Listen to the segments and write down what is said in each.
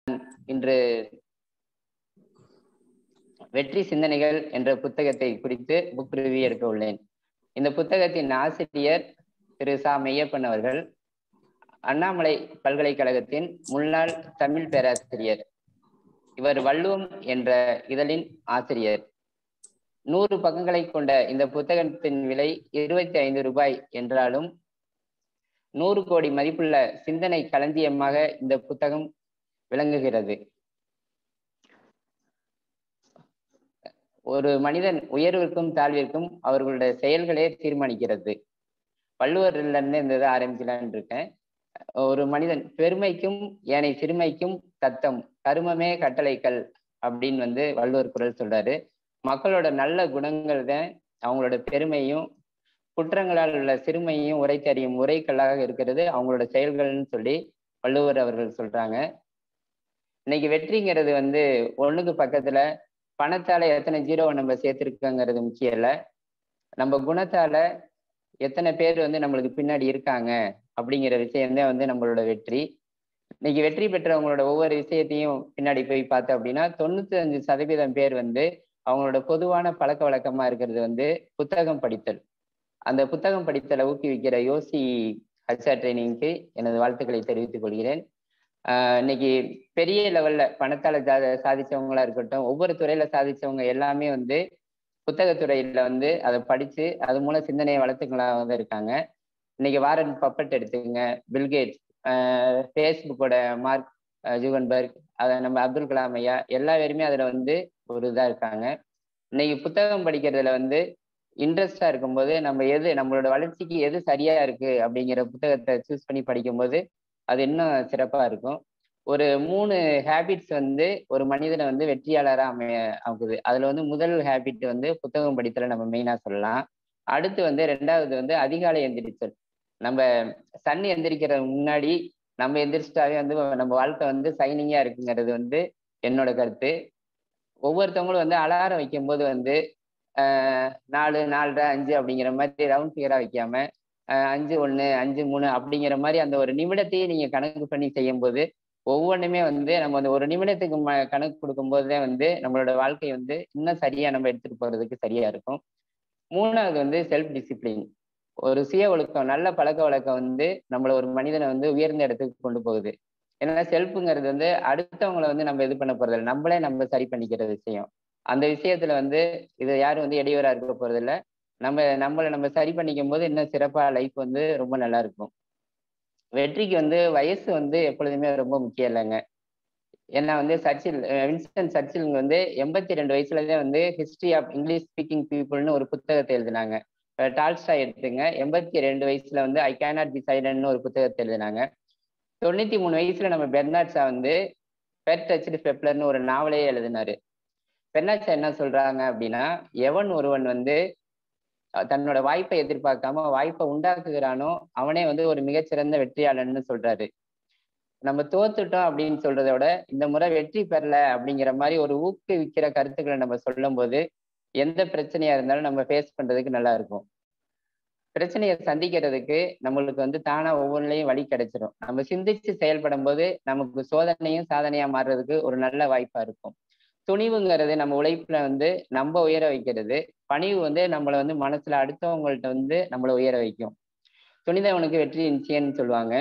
இன்று வெற்றி சிந்தனைகள் என்ற புத்தகத்தை குறித்து புக் ரிவ்யூ எடுக்க உள்ளேன் இந்த புத்தகத்தின் ஆசிரியர் திரு சா மெய்யப்பன் அவர்கள் அண்ணாமலை பல்கலைக்கழகத்தின் முன்னாள் தமிழ் பேராசிரியர் இவர் வள்ளுவம் என்ற இதழின் ஆசிரியர் நூறு பக்கங்களை கொண்ட இந்த புத்தகத்தின் விலை இருபத்தி ஐந்து ரூபாய் என்றாலும் நூறு கோடி மதிப்புள்ள சிந்தனை களஞ்சியமாக இந்த புத்தகம் விளங்குகிறது ஒரு மனிதன் உயர்விற்கும் தாழ்விற்கும் அவர்களுடைய செயல்களே தீர்மானிக்கிறது வள்ளுவர்ல இருந்து இந்த இதை ஆரம்பிக்கலான்னு இருக்கேன் ஒரு மனிதன் பெருமைக்கும் ஏனை சிறுமைக்கும் தத்தம் கருமமே கட்டளைக்கல் அப்படின்னு வந்து வள்ளுவர் குரல் சொல்றாரு மக்களோட நல்ல குணங்கள் தான் அவங்களோட பெருமையும் குற்றங்களால் உள்ள சிறுமையும் உரைத்தறியும் உரைக்கல்லாக இருக்கிறது அவங்களோட செயல்கள்னு சொல்லி வள்ளுவர் அவர்கள் சொல்றாங்க இன்னைக்கு வெற்றிங்கிறது வந்து ஒண்ணுக்கு பக்கத்துல பணத்தால எத்தனை ஜீரோவை நம்ம சேர்த்திருக்கோங்கிறது முக்கியம் இல்லை நம்ம குணத்தால எத்தனை பேர் வந்து நம்மளுக்கு பின்னாடி இருக்காங்க அப்படிங்கிற விஷயம்தான் வந்து நம்மளோட வெற்றி இன்னைக்கு வெற்றி பெற்றவங்களோட ஒவ்வொரு விஷயத்தையும் பின்னாடி போய் பார்த்தோம் அப்படின்னா தொண்ணூத்தி அஞ்சு சதவீதம் பேர் வந்து அவங்களோட பொதுவான பழக்க வழக்கமா இருக்கிறது வந்து புத்தகம் படித்தல் அந்த புத்தகம் படித்தலை ஊக்குவிக்கிற யோசி ஹச்ஆர் ட்ரைனிங்க்கு எனது வாழ்த்துக்களை தெரிவித்துக் கொள்கிறேன் ஆஹ் இன்னைக்கு பெரிய லெவல்ல பணத்தால சாதிச்சவங்களா இருக்கட்டும் ஒவ்வொரு துறையில சாதிச்சவங்க எல்லாமே வந்து புத்தகத்துறையில வந்து அதை படிச்சு அது மூலம் சிந்தனையை வளர்த்துக்கலாம் வந்து இருக்காங்க இன்னைக்கு வாரன் பப்பட் எடுத்துக்கங்க பில்கேட்ஸ் ஃபேஸ்புக்கோட மார்க் ஜூகன்பர்க் அதை நம்ம அப்துல் கலாம் ஐயா எல்லா பேருமே அதுல வந்து ஒரு இதா இருக்காங்க இன்னைக்கு புத்தகம் படிக்கிறதுல வந்து இன்ட்ரெஸ்டா இருக்கும்போது நம்ம எது நம்மளோட வளர்ச்சிக்கு எது சரியா இருக்கு அப்படிங்கிற புத்தகத்தை சூஸ் பண்ணி படிக்கும்போது அது இன்னும் சிறப்பா இருக்கும் ஒரு மூணு ஹேபிட்ஸ் வந்து ஒரு மனிதனை வந்து வெற்றியாளராக அமைய ஆகுது அதுல வந்து முதல் ஹேபிட் வந்து புத்தகம் படித்தல நம்ம மெயினா சொல்லலாம் அடுத்து வந்து ரெண்டாவது வந்து அதிகாலை எந்திரிச்சல் நம்ம சன் எந்திரிக்கிற முன்னாடி நம்ம எந்திரிச்சிட்டாவே வந்து நம்ம வாழ்க்கை வந்து சைனிங்கா இருக்குங்கிறது வந்து என்னோட கருத்து ஒவ்வொருத்தவங்களும் வந்து அலாரம் வைக்கும் போது வந்து நாலு நாலரை அஞ்சு அப்படிங்கிற மாதிரி ரவுண்ட் ஃபிகரா வைக்காம அஞ்சு ஒன்று அஞ்சு மூணு அப்படிங்கிற மாதிரி அந்த ஒரு நிமிடத்தையே நீங்க கணக்கு பண்ணி செய்யும் போது ஒவ்வொன்றுமே வந்து நம்ம அந்த ஒரு நிமிடத்துக்கு ம கணக்கு கொடுக்கும்போது தான் வந்து நம்மளோட வாழ்க்கை வந்து இன்னும் சரியா நம்ம எடுத்துட்டு போறதுக்கு சரியா இருக்கும் மூணாவது வந்து செல்ஃப் டிசிப்ளின் ஒரு சுய ஒழுக்கம் நல்ல பழக்க வழக்கம் வந்து நம்மள ஒரு மனிதனை வந்து உயர்ந்த இடத்துக்கு கொண்டு போகுது ஏன்னா செல்ஃபுங்கிறது வந்து அடுத்தவங்களை வந்து நம்ம இது பண்ண போறதில்ல நம்மளே நம்ம சரி பண்ணிக்கிற விஷயம் அந்த விஷயத்துல வந்து இது யாரும் வந்து இடையூறா இருக்க போறதில்ல நம்ம நம்மளை நம்ம சரி பண்ணிக்கும் போது இன்னும் சிறப்பா லைஃப் வந்து ரொம்ப நல்லா இருக்கும் வெற்றிக்கு வந்து வயசு வந்து எப்பொழுதுமே ரொம்ப முக்கியம் இல்லைங்க ஏன்னா வந்து சர்ச்சில் வின்ஸ்டன் சர்ச்சில் வந்து எண்பத்தி ரெண்டு வயசுலதான் வந்து ஹிஸ்டரி ஆஃப் இங்கிலீஷ் ஸ்பீக்கிங் பீப்புள்னு ஒரு புத்தகத்தை எழுதினாங்க டால்ஸ்டா எடுத்துங்க எண்பத்தி ரெண்டு வயசுல வந்து ஐ கேனாட் பி சைலண்ட்னு ஒரு புத்தகத்தை எழுதினாங்க தொண்ணூத்தி மூணு வயசுல நம்ம பெர்னாட்ஸா வந்து பெர் டச்சு பெப்லர்னு ஒரு நாவலே எழுதினாரு பெர்னாட்ஸா என்ன சொல்றாங்க அப்படின்னா எவன் ஒருவன் வந்து தன்னோட வாய்ப்பை எதிர்பார்க்காம வாய்ப்பை உண்டாக்குகிறானோ அவனே வந்து ஒரு மிகச்சிறந்த வெற்றியாளன்னு சொல்றாரு நம்ம தோத்துட்டோம் அப்படின்னு சொல்றத விட இந்த முறை வெற்றி பெறல அப்படிங்கிற மாதிரி ஒரு ஊக்குவிக்கிற கருத்துக்களை நம்ம சொல்லும் போது எந்த பிரச்சனையா இருந்தாலும் நம்ம ஃபேஸ் பண்றதுக்கு நல்லா இருக்கும் பிரச்சனையை சந்திக்கிறதுக்கு நம்மளுக்கு வந்து தானா ஒவ்வொன்றிலையும் வழி கிடைச்சிடும் நம்ம சிந்திச்சு செயல்படும் போது நமக்கு சோதனையும் சாதனையா மாறுறதுக்கு ஒரு நல்ல வாய்ப்பா இருக்கும் துணிவுங்கிறது நம்ம உழைப்புல வந்து நம்ம உயர வைக்கிறது பணிவு வந்து நம்மளை வந்து மனசுல அடுத்தவங்கள்ட்ட வந்து நம்மளை உயர வைக்கும் துணிதவனுக்கு வெற்றி நிச்சயம்னு சொல்லுவாங்க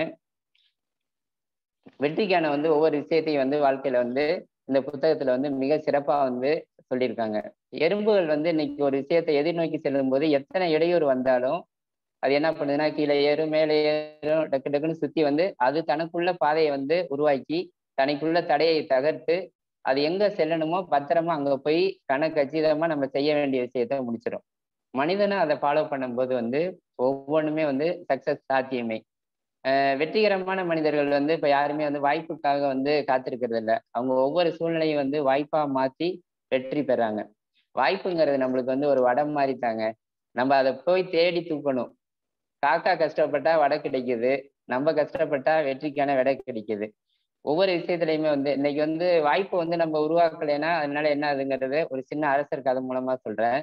வெற்றிக்கான வந்து ஒவ்வொரு விஷயத்தையும் வந்து வாழ்க்கையில வந்து இந்த புத்தகத்துல வந்து மிக சிறப்பா வந்து சொல்லியிருக்காங்க எறும்புகள் வந்து இன்னைக்கு ஒரு விஷயத்தை எதிர்நோக்கி செல்லும் போது எத்தனை இடையூறு வந்தாலும் அது என்ன பண்ணுதுன்னா கீழே ஏறும் மேலே ஏறும் டக்கு டக்குன்னு சுத்தி வந்து அது தனக்குள்ள பாதையை வந்து உருவாக்கி தனக்குள்ள தடையை தகர்த்து அது எங்க செல்லணுமோ பத்திரமா அங்க போய் கணக்கு கச்சிதமா நம்ம செய்ய வேண்டிய விஷயத்த முடிச்சிடும் மனிதனும் அதை ஃபாலோ பண்ணும்போது வந்து ஒவ்வொன்றுமே வந்து சக்சஸ் சாத்தியமே வெற்றிகரமான மனிதர்கள் வந்து இப்ப யாருமே வந்து வாய்ப்புக்காக வந்து காத்திருக்கிறது இல்லை அவங்க ஒவ்வொரு சூழ்நிலையும் வந்து வாய்ப்பா மாத்தி வெற்றி பெறாங்க வாய்ப்புங்கிறது நம்மளுக்கு வந்து ஒரு வடம் மாதிரி தாங்க நம்ம அதை போய் தேடி தூக்கணும் காக்கா கஷ்டப்பட்டா வடை கிடைக்குது நம்ம கஷ்டப்பட்டா வெற்றிக்கான விடை கிடைக்குது ஒவ்வொரு விஷயத்துலையுமே வந்து இன்னைக்கு வந்து வாய்ப்பு வந்து நம்ம உருவாக்கலைன்னா அதனால என்ன ஆகுதுங்கிறது ஒரு சின்ன அரசர் கதை மூலமா சொல்றேன்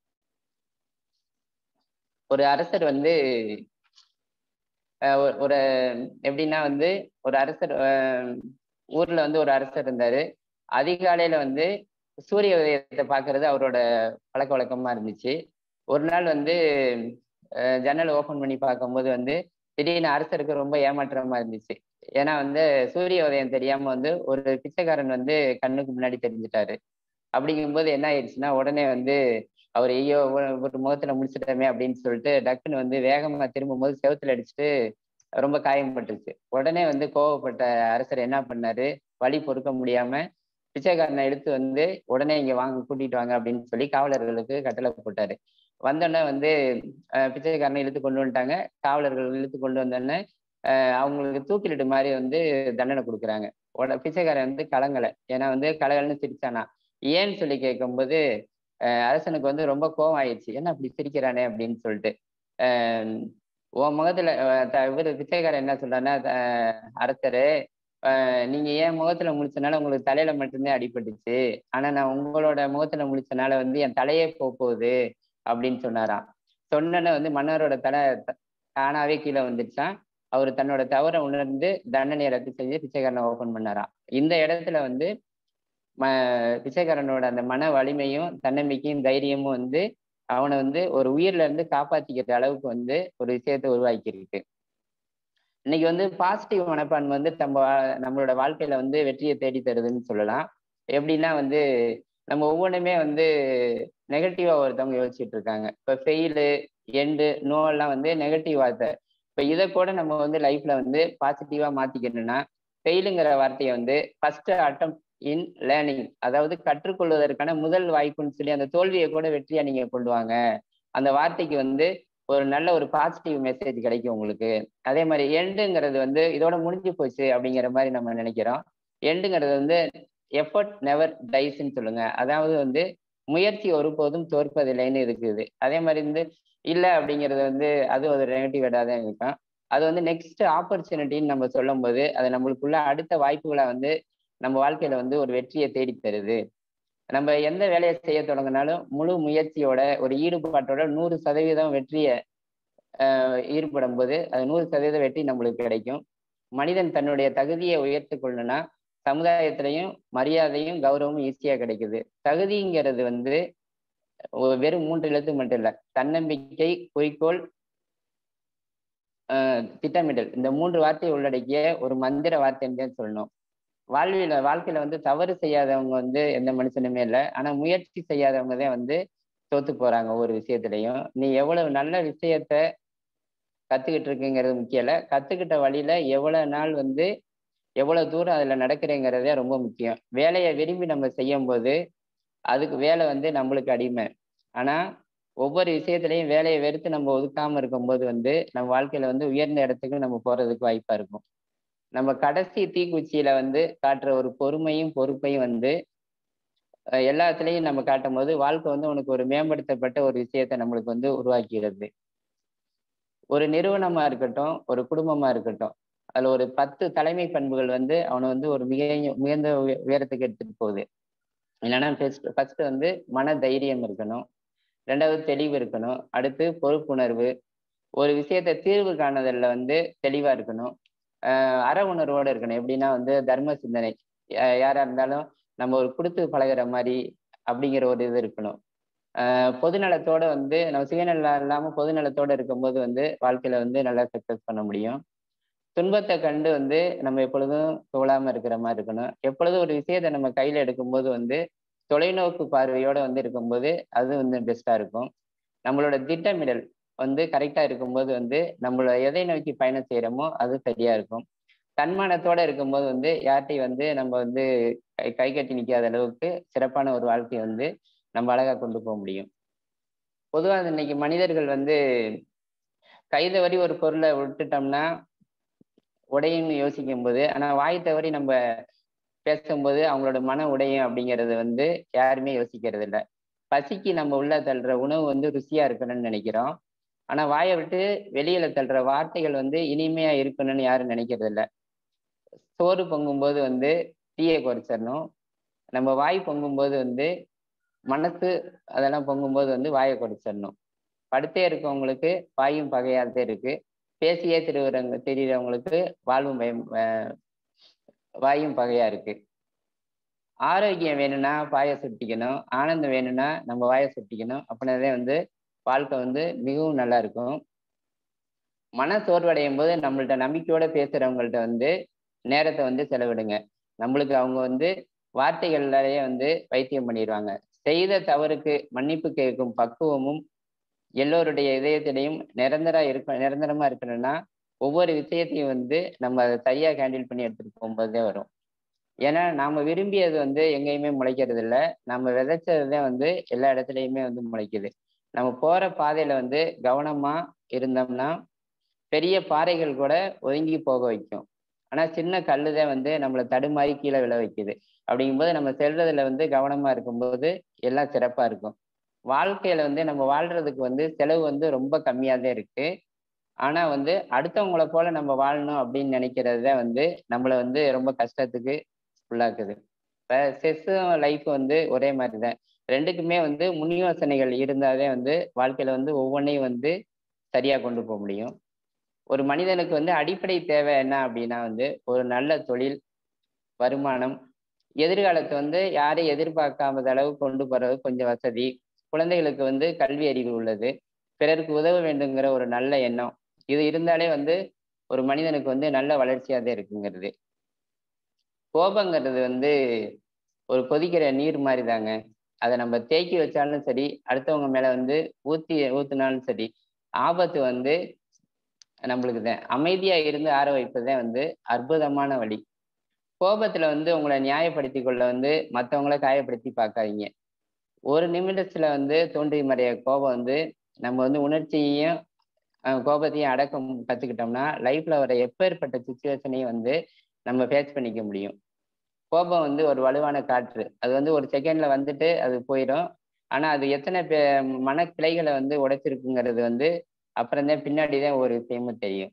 ஒரு அரசர் வந்து ஒரு எப்படின்னா வந்து ஒரு அரசர் ஊர்ல வந்து ஒரு அரசர் இருந்தாரு அதிகாலையில வந்து சூரிய உதயத்தை பார்க்கறது அவரோட பழக்க வழக்கமா இருந்துச்சு ஒரு நாள் வந்து ஜன்னல் ஓபன் பண்ணி பார்க்கும்போது வந்து திடீர்னு அரசருக்கு ரொம்ப ஏமாற்றமா இருந்துச்சு ஏன்னா வந்து சூரிய உதயம் தெரியாம வந்து ஒரு பிச்சைக்காரன் வந்து கண்ணுக்கு முன்னாடி தெரிஞ்சிட்டாரு அப்படிங்கும்போது என்ன ஆயிடுச்சுன்னா உடனே வந்து அவர் ஐயோ ஒரு முகத்துல முடிச்சிட்டோமே அப்படின்னு சொல்லிட்டு டக்குன்னு வந்து வேகமா திரும்பும் போது செவத்துல அடிச்சுட்டு ரொம்ப காயம்பட்டுருச்சு உடனே வந்து கோவப்பட்ட அரசர் என்ன பண்ணாரு வழி பொறுக்க முடியாம பிச்சைக்காரனை எடுத்து வந்து உடனே இங்க வாங்க கூட்டிட்டு வாங்க அப்படின்னு சொல்லி காவலர்களுக்கு கட்டளை போட்டாரு வந்தோடனே வந்து பிச்சைக்காரனை இழுத்து கொண்டு வந்துட்டாங்க காவலர்கள் இழுத்து கொண்டு வந்தோடனே அவங்களுக்கு தூக்கிலிட்டு மாதிரி வந்து தண்டனை கொடுக்குறாங்க உட பிச்சைக்காரன் வந்து கலங்கலை ஏன்னா வந்து கலகலன்னு சிரிச்சானா ஏன்னு சொல்லி கேட்கும்போது அரசனுக்கு வந்து ரொம்ப கோவம் ஆயிடுச்சு என்ன அப்படி சிரிக்கிறானே அப்படின்னு சொல்லிட்டு உன் முகத்துல இவர் பிச்சைக்காரன் என்ன சொல்றாருன்னா அரசரு நீங்க ஏன் முகத்துல முடிச்சனால உங்களுக்கு தலையில மட்டும்தான் அடிபட்டுச்சு ஆனா நான் உங்களோட முகத்துல முடிச்சனால வந்து என் தலையே போகுது அப்படின்னு சொன்னாராம் சொன்னன வந்து மன்னரோட தலை தானாவே கீழே வந்துடுச்சான் அவர் தன்னோட தவறை உணர்ந்து தண்டனையை ரத்து செஞ்சு பிச்சைக்காரனை ஓபன் பண்ணாராம் இந்த இடத்துல வந்து ம பிச்சைக்காரனோட அந்த மன வலிமையும் தன்னம்பிக்கையும் தைரியமும் வந்து அவனை வந்து ஒரு உயிர்ல இருந்து காப்பாத்திக்கிற அளவுக்கு வந்து ஒரு விஷயத்தை உருவாக்கி இருக்கு இன்னைக்கு வந்து பாசிட்டிவ் மனப்பான்மை வந்து நம்ம நம்மளோட வாழ்க்கையில வந்து வெற்றியை தேடி தருதுன்னு சொல்லலாம் எப்படின்னா வந்து நம்ம ஒவ்வொன்றுமே வந்து நெகட்டிவா ஒருத்தவங்க யோசிச்சுட்டு இருக்காங்க இப்போ ஃபெயிலு எண்டு நோ எல்லாம் வந்து நெகட்டிவ் வார்த்தை இப்போ இதை கூட நம்ம வந்து லைஃப்ல வந்து பாசிட்டிவா மாத்திக்கணும்னா ஃபெயிலுங்கிற வார்த்தையை வந்து ஃபர்ஸ்ட் அட்டம் இன் லேர்னிங் அதாவது கற்றுக்கொள்வதற்கான முதல் வாய்ப்புன்னு சொல்லி அந்த தோல்வியை கூட வெற்றியா நீங்க கொண்டு வாங்க அந்த வார்த்தைக்கு வந்து ஒரு நல்ல ஒரு பாசிட்டிவ் மெசேஜ் கிடைக்கும் உங்களுக்கு அதே மாதிரி எண்டுங்கிறது வந்து இதோட முடிஞ்சு போச்சு அப்படிங்கிற மாதிரி நம்ம நினைக்கிறோம் எண்டுங்கிறது வந்து எஃபர்ட் நெவர் டைஸ்ன்னு சொல்லுங்க அதாவது வந்து முயற்சி ஒருபோதும் தோற்பதில்லைன்னு இருக்குது அதே மாதிரி வந்து இல்லை அப்படிங்கிறது வந்து அது ஒரு நெகட்டிவ் வேடாக தான் இருக்கும் அது வந்து நெக்ஸ்ட் ஆப்பர்ச்சுனிட்டின்னு நம்ம சொல்லும் போது அது நம்மளுக்குள்ள அடுத்த வாய்ப்புகளை வந்து நம்ம வாழ்க்கையில வந்து ஒரு வெற்றியை தேடி தருது நம்ம எந்த வேலையை செய்ய தொடங்கினாலும் முழு முயற்சியோட ஒரு ஈடுபாட்டோட நூறு சதவீதம் வெற்றியை ஈடுபடும் போது அது நூறு சதவீத வெற்றி நம்மளுக்கு கிடைக்கும் மனிதன் தன்னுடைய தகுதியை உயர்த்து கொள்ளணும்னா சமுதாயத்திலையும் மரியாதையும் கௌரவமும் ஈஸியா கிடைக்குது தகுதிங்கிறது வந்து வெறும் மூன்று எழுத்து மட்டும் இல்லை தன்னம்பிக்கை குறிக்கோள் திட்டமிடல் இந்த மூன்று வார்த்தையை உள்ளடக்கிய ஒரு மந்திர வார்த்தைன்னு சொல்லணும் வாழ்வியல வாழ்க்கையில வந்து தவறு செய்யாதவங்க வந்து எந்த மனுஷனுமே இல்லை ஆனா முயற்சி செய்யாதவங்க தான் வந்து தோத்து போறாங்க ஒவ்வொரு விஷயத்துலையும் நீ எவ்வளவு நல்ல விஷயத்த கத்துக்கிட்டு இருக்குங்கிறது முக்கியம் இல்லை கத்துக்கிட்ட வழியில எவ்வளவு நாள் வந்து எவ்வளவு தூரம் அதுல நடக்கிறேங்கிறதே ரொம்ப முக்கியம் வேலையை விரும்பி நம்ம செய்யும் போது அதுக்கு வேலை வந்து நம்மளுக்கு அடிமை ஆனா ஒவ்வொரு விஷயத்திலையும் வேலையை வெறுத்து நம்ம ஒதுக்காம இருக்கும்போது வந்து நம்ம வாழ்க்கையில வந்து உயர்ந்த இடத்துக்கு நம்ம போறதுக்கு வாய்ப்பா இருக்கும் நம்ம கடைசி தீக்குச்சியில வந்து காட்டுற ஒரு பொறுமையும் பொறுப்பையும் வந்து எல்லாத்துலேயும் நம்ம காட்டும் போது வாழ்க்கை வந்து உனக்கு ஒரு மேம்படுத்தப்பட்ட ஒரு விஷயத்த நம்மளுக்கு வந்து உருவாக்கிறது ஒரு நிறுவனமா இருக்கட்டும் ஒரு குடும்பமா இருக்கட்டும் அதுல ஒரு பத்து தலைமை பண்புகள் வந்து அவனை வந்து ஒரு மிக உயர்ந்த உயரத்துக்கு எடுத்துட்டு போகுது இல்லைன்னா ஃபர்ஸ்ட் ஃபர்ஸ்ட் வந்து மன தைரியம் இருக்கணும் ரெண்டாவது தெளிவு இருக்கணும் அடுத்து பொறுப்புணர்வு ஒரு விஷயத்த தீர்வு காணுதல்ல வந்து தெளிவா இருக்கணும் அற உணர்வோட இருக்கணும் எப்படின்னா வந்து தர்ம சிந்தனை யாரா இருந்தாலும் நம்ம ஒரு கொடுத்து பழகிற மாதிரி அப்படிங்கிற ஒரு இது இருக்கணும் பொதுநலத்தோட வந்து நம்ம சுயநலம் இல்லாம பொதுநலத்தோட இருக்கும்போது வந்து வாழ்க்கையில வந்து நல்லா சக்சஸ் பண்ண முடியும் துன்பத்தை கண்டு வந்து நம்ம எப்பொழுதும் தோழாம இருக்கிற மாதிரி இருக்கணும் எப்பொழுதும் ஒரு விஷயத்த நம்ம கையில எடுக்கும்போது வந்து தொலைநோக்கு பார்வையோட வந்து இருக்கும்போது அது வந்து பெஸ்டா இருக்கும் நம்மளோட திட்டமிடல் வந்து கரெக்டா இருக்கும்போது வந்து நம்மள எதை நோக்கி பயணம் செய்யறோமோ அது சரியா இருக்கும் தன்மானத்தோட இருக்கும்போது வந்து யார்ட்டையும் வந்து நம்ம வந்து கை கை கட்டி நிற்காத அளவுக்கு சிறப்பான ஒரு வாழ்க்கையை வந்து நம்ம அழகா கொண்டு போக முடியும் பொதுவாக இன்னைக்கு மனிதர்கள் வந்து கைதவறி ஒரு பொருளை விட்டுட்டோம்னா உடையும்னு யோசிக்கும் போது ஆனா வாய் தவறி நம்ம பேசும்போது அவங்களோட மன உடையும் அப்படிங்கிறது வந்து யாருமே யோசிக்கிறது இல்லை பசிக்கு நம்ம உள்ள தள்ளுற உணவு வந்து ருசியா இருக்கணும்னு நினைக்கிறோம் ஆனா வாயை விட்டு வெளியில தள்ளுற வார்த்தைகள் வந்து இனிமையா இருக்கணும்னு யாரும் நினைக்கிறது இல்லை சோறு பொங்கும்போது வந்து தீயை குறைச்சிடணும் நம்ம வாய் பொங்கும்போது வந்து மனசு அதெல்லாம் பொங்கும்போது வந்து வாயை குறைச்சிடணும் படுத்தே இருக்கவங்களுக்கு வாயும் பகையாதே இருக்கு பேசியே திருவுறவங்க தெரியுறவங்களுக்கு வாழ்வும் பயம் வாயும் பகையா இருக்கு ஆரோக்கியம் வேணும்னா வாயை சுட்டிக்கணும் ஆனந்தம் வேணும்னா நம்ம வாயை சுட்டிக்கணும் அப்படின்னதே வந்து வாழ்க்கை வந்து மிகவும் நல்லா இருக்கும் மன சோர்வடையும் போது நம்மள்ட்ட நம்பிக்கையோட பேசுறவங்கள்ட்ட வந்து நேரத்தை வந்து செலவிடுங்க நம்மளுக்கு அவங்க வந்து வார்த்தைகள்லயே வந்து வைத்தியம் பண்ணிடுவாங்க செய்த தவறுக்கு மன்னிப்பு கேட்கும் பக்குவமும் எல்லோருடைய இதயத்திலையும் நிரந்தரா இருக்க நிரந்தரமா இருக்கணும்னா ஒவ்வொரு விஷயத்தையும் வந்து நம்ம அதை சரியா ஹேண்டில் பண்ணி எடுத்துட்டு போகும்போதே வரும் ஏன்னா நாம விரும்பியது வந்து எங்கேயுமே முளைக்கிறது இல்லை நம்ம விதைச்சதுதான் வந்து எல்லா இடத்துலையுமே வந்து முளைக்குது நம்ம போற பாதையில வந்து கவனமா இருந்தோம்னா பெரிய பாறைகள் கூட ஒதுங்கி போக வைக்கும் ஆனா சின்ன கல்லுதான் வந்து நம்மளை தடுமாறி கீழே விழ வைக்குது அப்படிங்கும்போது நம்ம செல்றதுல வந்து கவனமா இருக்கும்போது எல்லாம் சிறப்பா இருக்கும் வாழ்க்கையில வந்து நம்ம வாழ்றதுக்கு வந்து செலவு வந்து ரொம்ப கம்மியா தான் இருக்கு ஆனா வந்து அடுத்தவங்கள போல நம்ம வாழணும் அப்படின்னு நினைக்கிறது தான் வந்து நம்மளை வந்து ரொம்ப கஷ்டத்துக்கு உள்ளாக்குது இப்ப செஸ்ஸும் லைஃப் வந்து ஒரே மாதிரி தான் ரெண்டுக்குமே வந்து முன் யோசனைகள் இருந்தாலே வந்து வாழ்க்கையில வந்து ஒவ்வொன்றையும் வந்து சரியா கொண்டு போக முடியும் ஒரு மனிதனுக்கு வந்து அடிப்படை தேவை என்ன அப்படின்னா வந்து ஒரு நல்ல தொழில் வருமானம் எதிர்காலத்தை வந்து யாரையும் எதிர்பார்க்காத அளவு கொண்டு போறது கொஞ்சம் வசதி குழந்தைகளுக்கு வந்து கல்வி அறிவு உள்ளது பிறருக்கு உதவ வேண்டுங்கிற ஒரு நல்ல எண்ணம் இது இருந்தாலே வந்து ஒரு மனிதனுக்கு வந்து நல்ல வளர்ச்சியாக இருக்குங்கிறது கோபங்கிறது வந்து ஒரு கொதிக்கிற நீர் மாதிரி தாங்க அதை நம்ம தேக்கி வச்சாலும் சரி அடுத்தவங்க மேல வந்து ஊத்தி ஊத்துனாலும் சரி ஆபத்து வந்து நம்மளுக்கு தான் அமைதியா இருந்து ஆற வைப்பதுதான் வந்து அற்புதமான வழி கோபத்துல வந்து உங்களை நியாயப்படுத்தி கொள்ள வந்து மற்றவங்கள காயப்படுத்தி பார்க்காதீங்க ஒரு நிமிடத்துல வந்து தோன்றி மறைய கோபம் வந்து நம்ம வந்து உணர்ச்சியையும் கோபத்தையும் அடக்கம் கத்துக்கிட்டோம்னா லைஃப்ல வர எப்பேற்பட்ட சுச்சுவேஷனையும் வந்து நம்ம ஃபேஸ் பண்ணிக்க முடியும் கோபம் வந்து ஒரு வலுவான காற்று அது வந்து ஒரு செகண்ட்ல வந்துட்டு அது போயிடும் ஆனா அது எத்தனை பே மன கிளைகளை வந்து உடைச்சிருக்குங்கிறது வந்து அப்புறம்தான் பின்னாடி தான் ஒரு விஷயமும் தெரியும்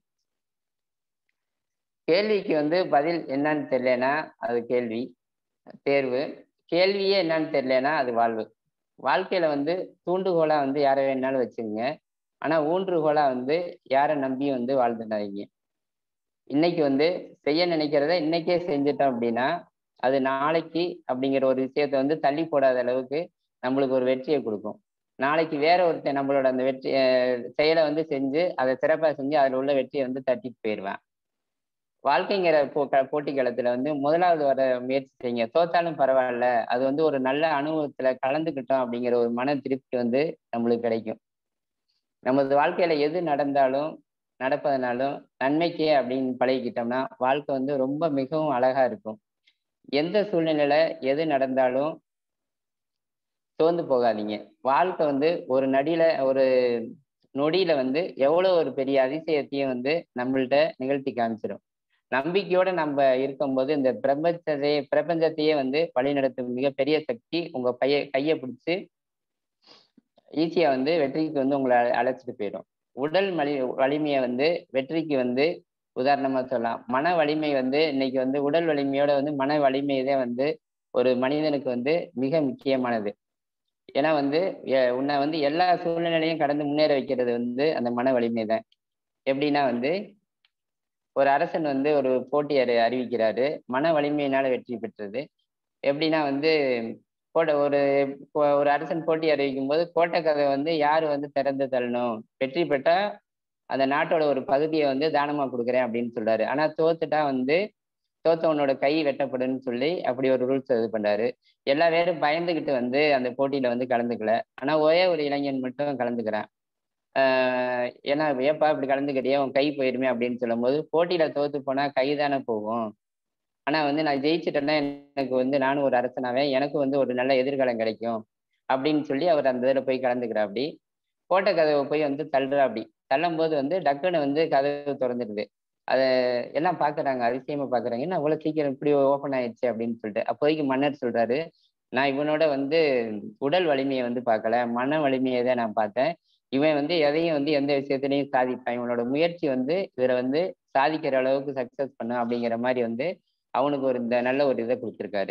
கேள்விக்கு வந்து பதில் என்னன்னு தெரியலனா அது கேள்வி தேர்வு கேள்வியே என்னன்னு தெரியலனா அது வாழ்வு வாழ்க்கையில வந்து தூண்டுகோலா வந்து யாரை வேணாலும் வச்சுங்க ஆனா ஊன்றுகோலா வந்து யாரை நம்பி வந்து வாழ்ந்துடாதீங்க இன்னைக்கு வந்து செய்ய நினைக்கிறத இன்னைக்கே செஞ்சுட்டோம் அப்படின்னா அது நாளைக்கு அப்படிங்கிற ஒரு விஷயத்த வந்து தள்ளி போடாத அளவுக்கு நம்மளுக்கு ஒரு வெற்றியை கொடுக்கும் நாளைக்கு வேற ஒருத்தன் நம்மளோட அந்த வெற்றி செயலை வந்து செஞ்சு அதை சிறப்பாக செஞ்சு அதில் உள்ள வெற்றியை வந்து தட்டிட்டு போயிடுவேன் வாழ்க்கைங்கிற போ போட்டி களத்துல வந்து முதலாவது வர முயற்சி செய்யுங்க தோத்தாலும் பரவாயில்ல அது வந்து ஒரு நல்ல அனுபவத்துல கலந்துக்கிட்டோம் அப்படிங்கிற ஒரு மன திருப்தி வந்து நம்மளுக்கு கிடைக்கும் நமது வாழ்க்கையில எது நடந்தாலும் நடப்பதனாலும் நன்மைக்கே அப்படின்னு பழகிக்கிட்டோம்னா வாழ்க்கை வந்து ரொம்ப மிகவும் அழகா இருக்கும் எந்த சூழ்நிலையில எது நடந்தாலும் சோர்ந்து போகாதீங்க வாழ்க்கை வந்து ஒரு நடியில ஒரு நொடியில வந்து எவ்வளவு ஒரு பெரிய அதிசயத்தையும் வந்து நம்மள்ட்ட நிகழ்த்தி காமிச்சிடும் நம்பிக்கையோட நம்ம இருக்கும்போது இந்த பிரபஞ்சத்தையே பிரபஞ்சத்தையே வந்து வழிநடத்தும் மிகப்பெரிய சக்தி உங்க பைய கையை பிடிச்சி ஈஸியா வந்து வெற்றிக்கு வந்து உங்களை அழைச்சிட்டு போயிடும் உடல் வலி வலிமையை வந்து வெற்றிக்கு வந்து உதாரணமா சொல்லலாம் மன வலிமை வந்து இன்னைக்கு வந்து உடல் வலிமையோட வந்து மன வலிமையதே வந்து ஒரு மனிதனுக்கு வந்து மிக முக்கியமானது ஏன்னா வந்து உன்னை வந்து எல்லா சூழ்நிலையும் கடந்து முன்னேற வைக்கிறது வந்து அந்த மன வலிமை தான் எப்படின்னா வந்து ஒரு அரசன் வந்து ஒரு போட்டியை அறிவிக்கிறாரு மன வலிமையினால வெற்றி பெற்றது எப்படின்னா வந்து கோட்டை ஒரு ஒரு அரசன் போட்டி அறிவிக்கும் போது கோட்டை கதை வந்து யார் வந்து திறந்து தள்ளணும் வெற்றி பெற்றா அந்த நாட்டோட ஒரு பகுதியை வந்து தானமா கொடுக்குறேன் அப்படின்னு சொல்றாரு ஆனா தோத்துட்டா வந்து தோத்தவனோட கை வெட்டப்படுன்னு சொல்லி அப்படி ஒரு ரூல்ஸ் இது பண்றாரு எல்லா பேரும் பயந்துகிட்டு வந்து அந்த போட்டியில வந்து கலந்துக்கல ஆனா ஒரே ஒரு இளைஞன் மட்டும் கலந்துக்கிறான் ஆஹ் ஏன்னா ஏப்பா இப்படி கலந்துக்கிட்டே உன் கை போயிருமே அப்படின்னு சொல்லும் போது போட்டியில தோத்து போனா கை தானே போகும் ஆனா வந்து நான் ஜெயிச்சிட்டேன்னா எனக்கு வந்து நானும் ஒரு அரசனாவே எனக்கு வந்து ஒரு நல்ல எதிர்காலம் கிடைக்கும் அப்படின்னு சொல்லி அவர் அந்த இதில் போய் கலந்துக்கிறா அப்படி கோட்டை கதவை போய் வந்து தள்ளுறா அப்படி தள்ளும் போது வந்து டக்குன்னு வந்து கதவு திறந்துடுது அதை எல்லாம் பாக்குறாங்க அதிசயமா பாக்குறாங்க என்ன அவ்வளவு சீக்கிரம் இப்படி ஓப்பன் ஆயிடுச்சு அப்படின்னு சொல்லிட்டு அப்போதைக்கு மன்னர் சொல்றாரு நான் இவனோட வந்து உடல் வலிமையை வந்து பார்க்கல மன வலிமையை தான் நான் பார்த்தேன் இவன் வந்து எதையும் வந்து எந்த விஷயத்திலையும் சாதிப்பான் இவனோட முயற்சி வந்து இதுல வந்து சாதிக்கிற அளவுக்கு சக்சஸ் பண்ணும் அப்படிங்கிற மாதிரி வந்து அவனுக்கு ஒரு இந்த நல்ல ஒரு இதை கொடுத்துருக்காரு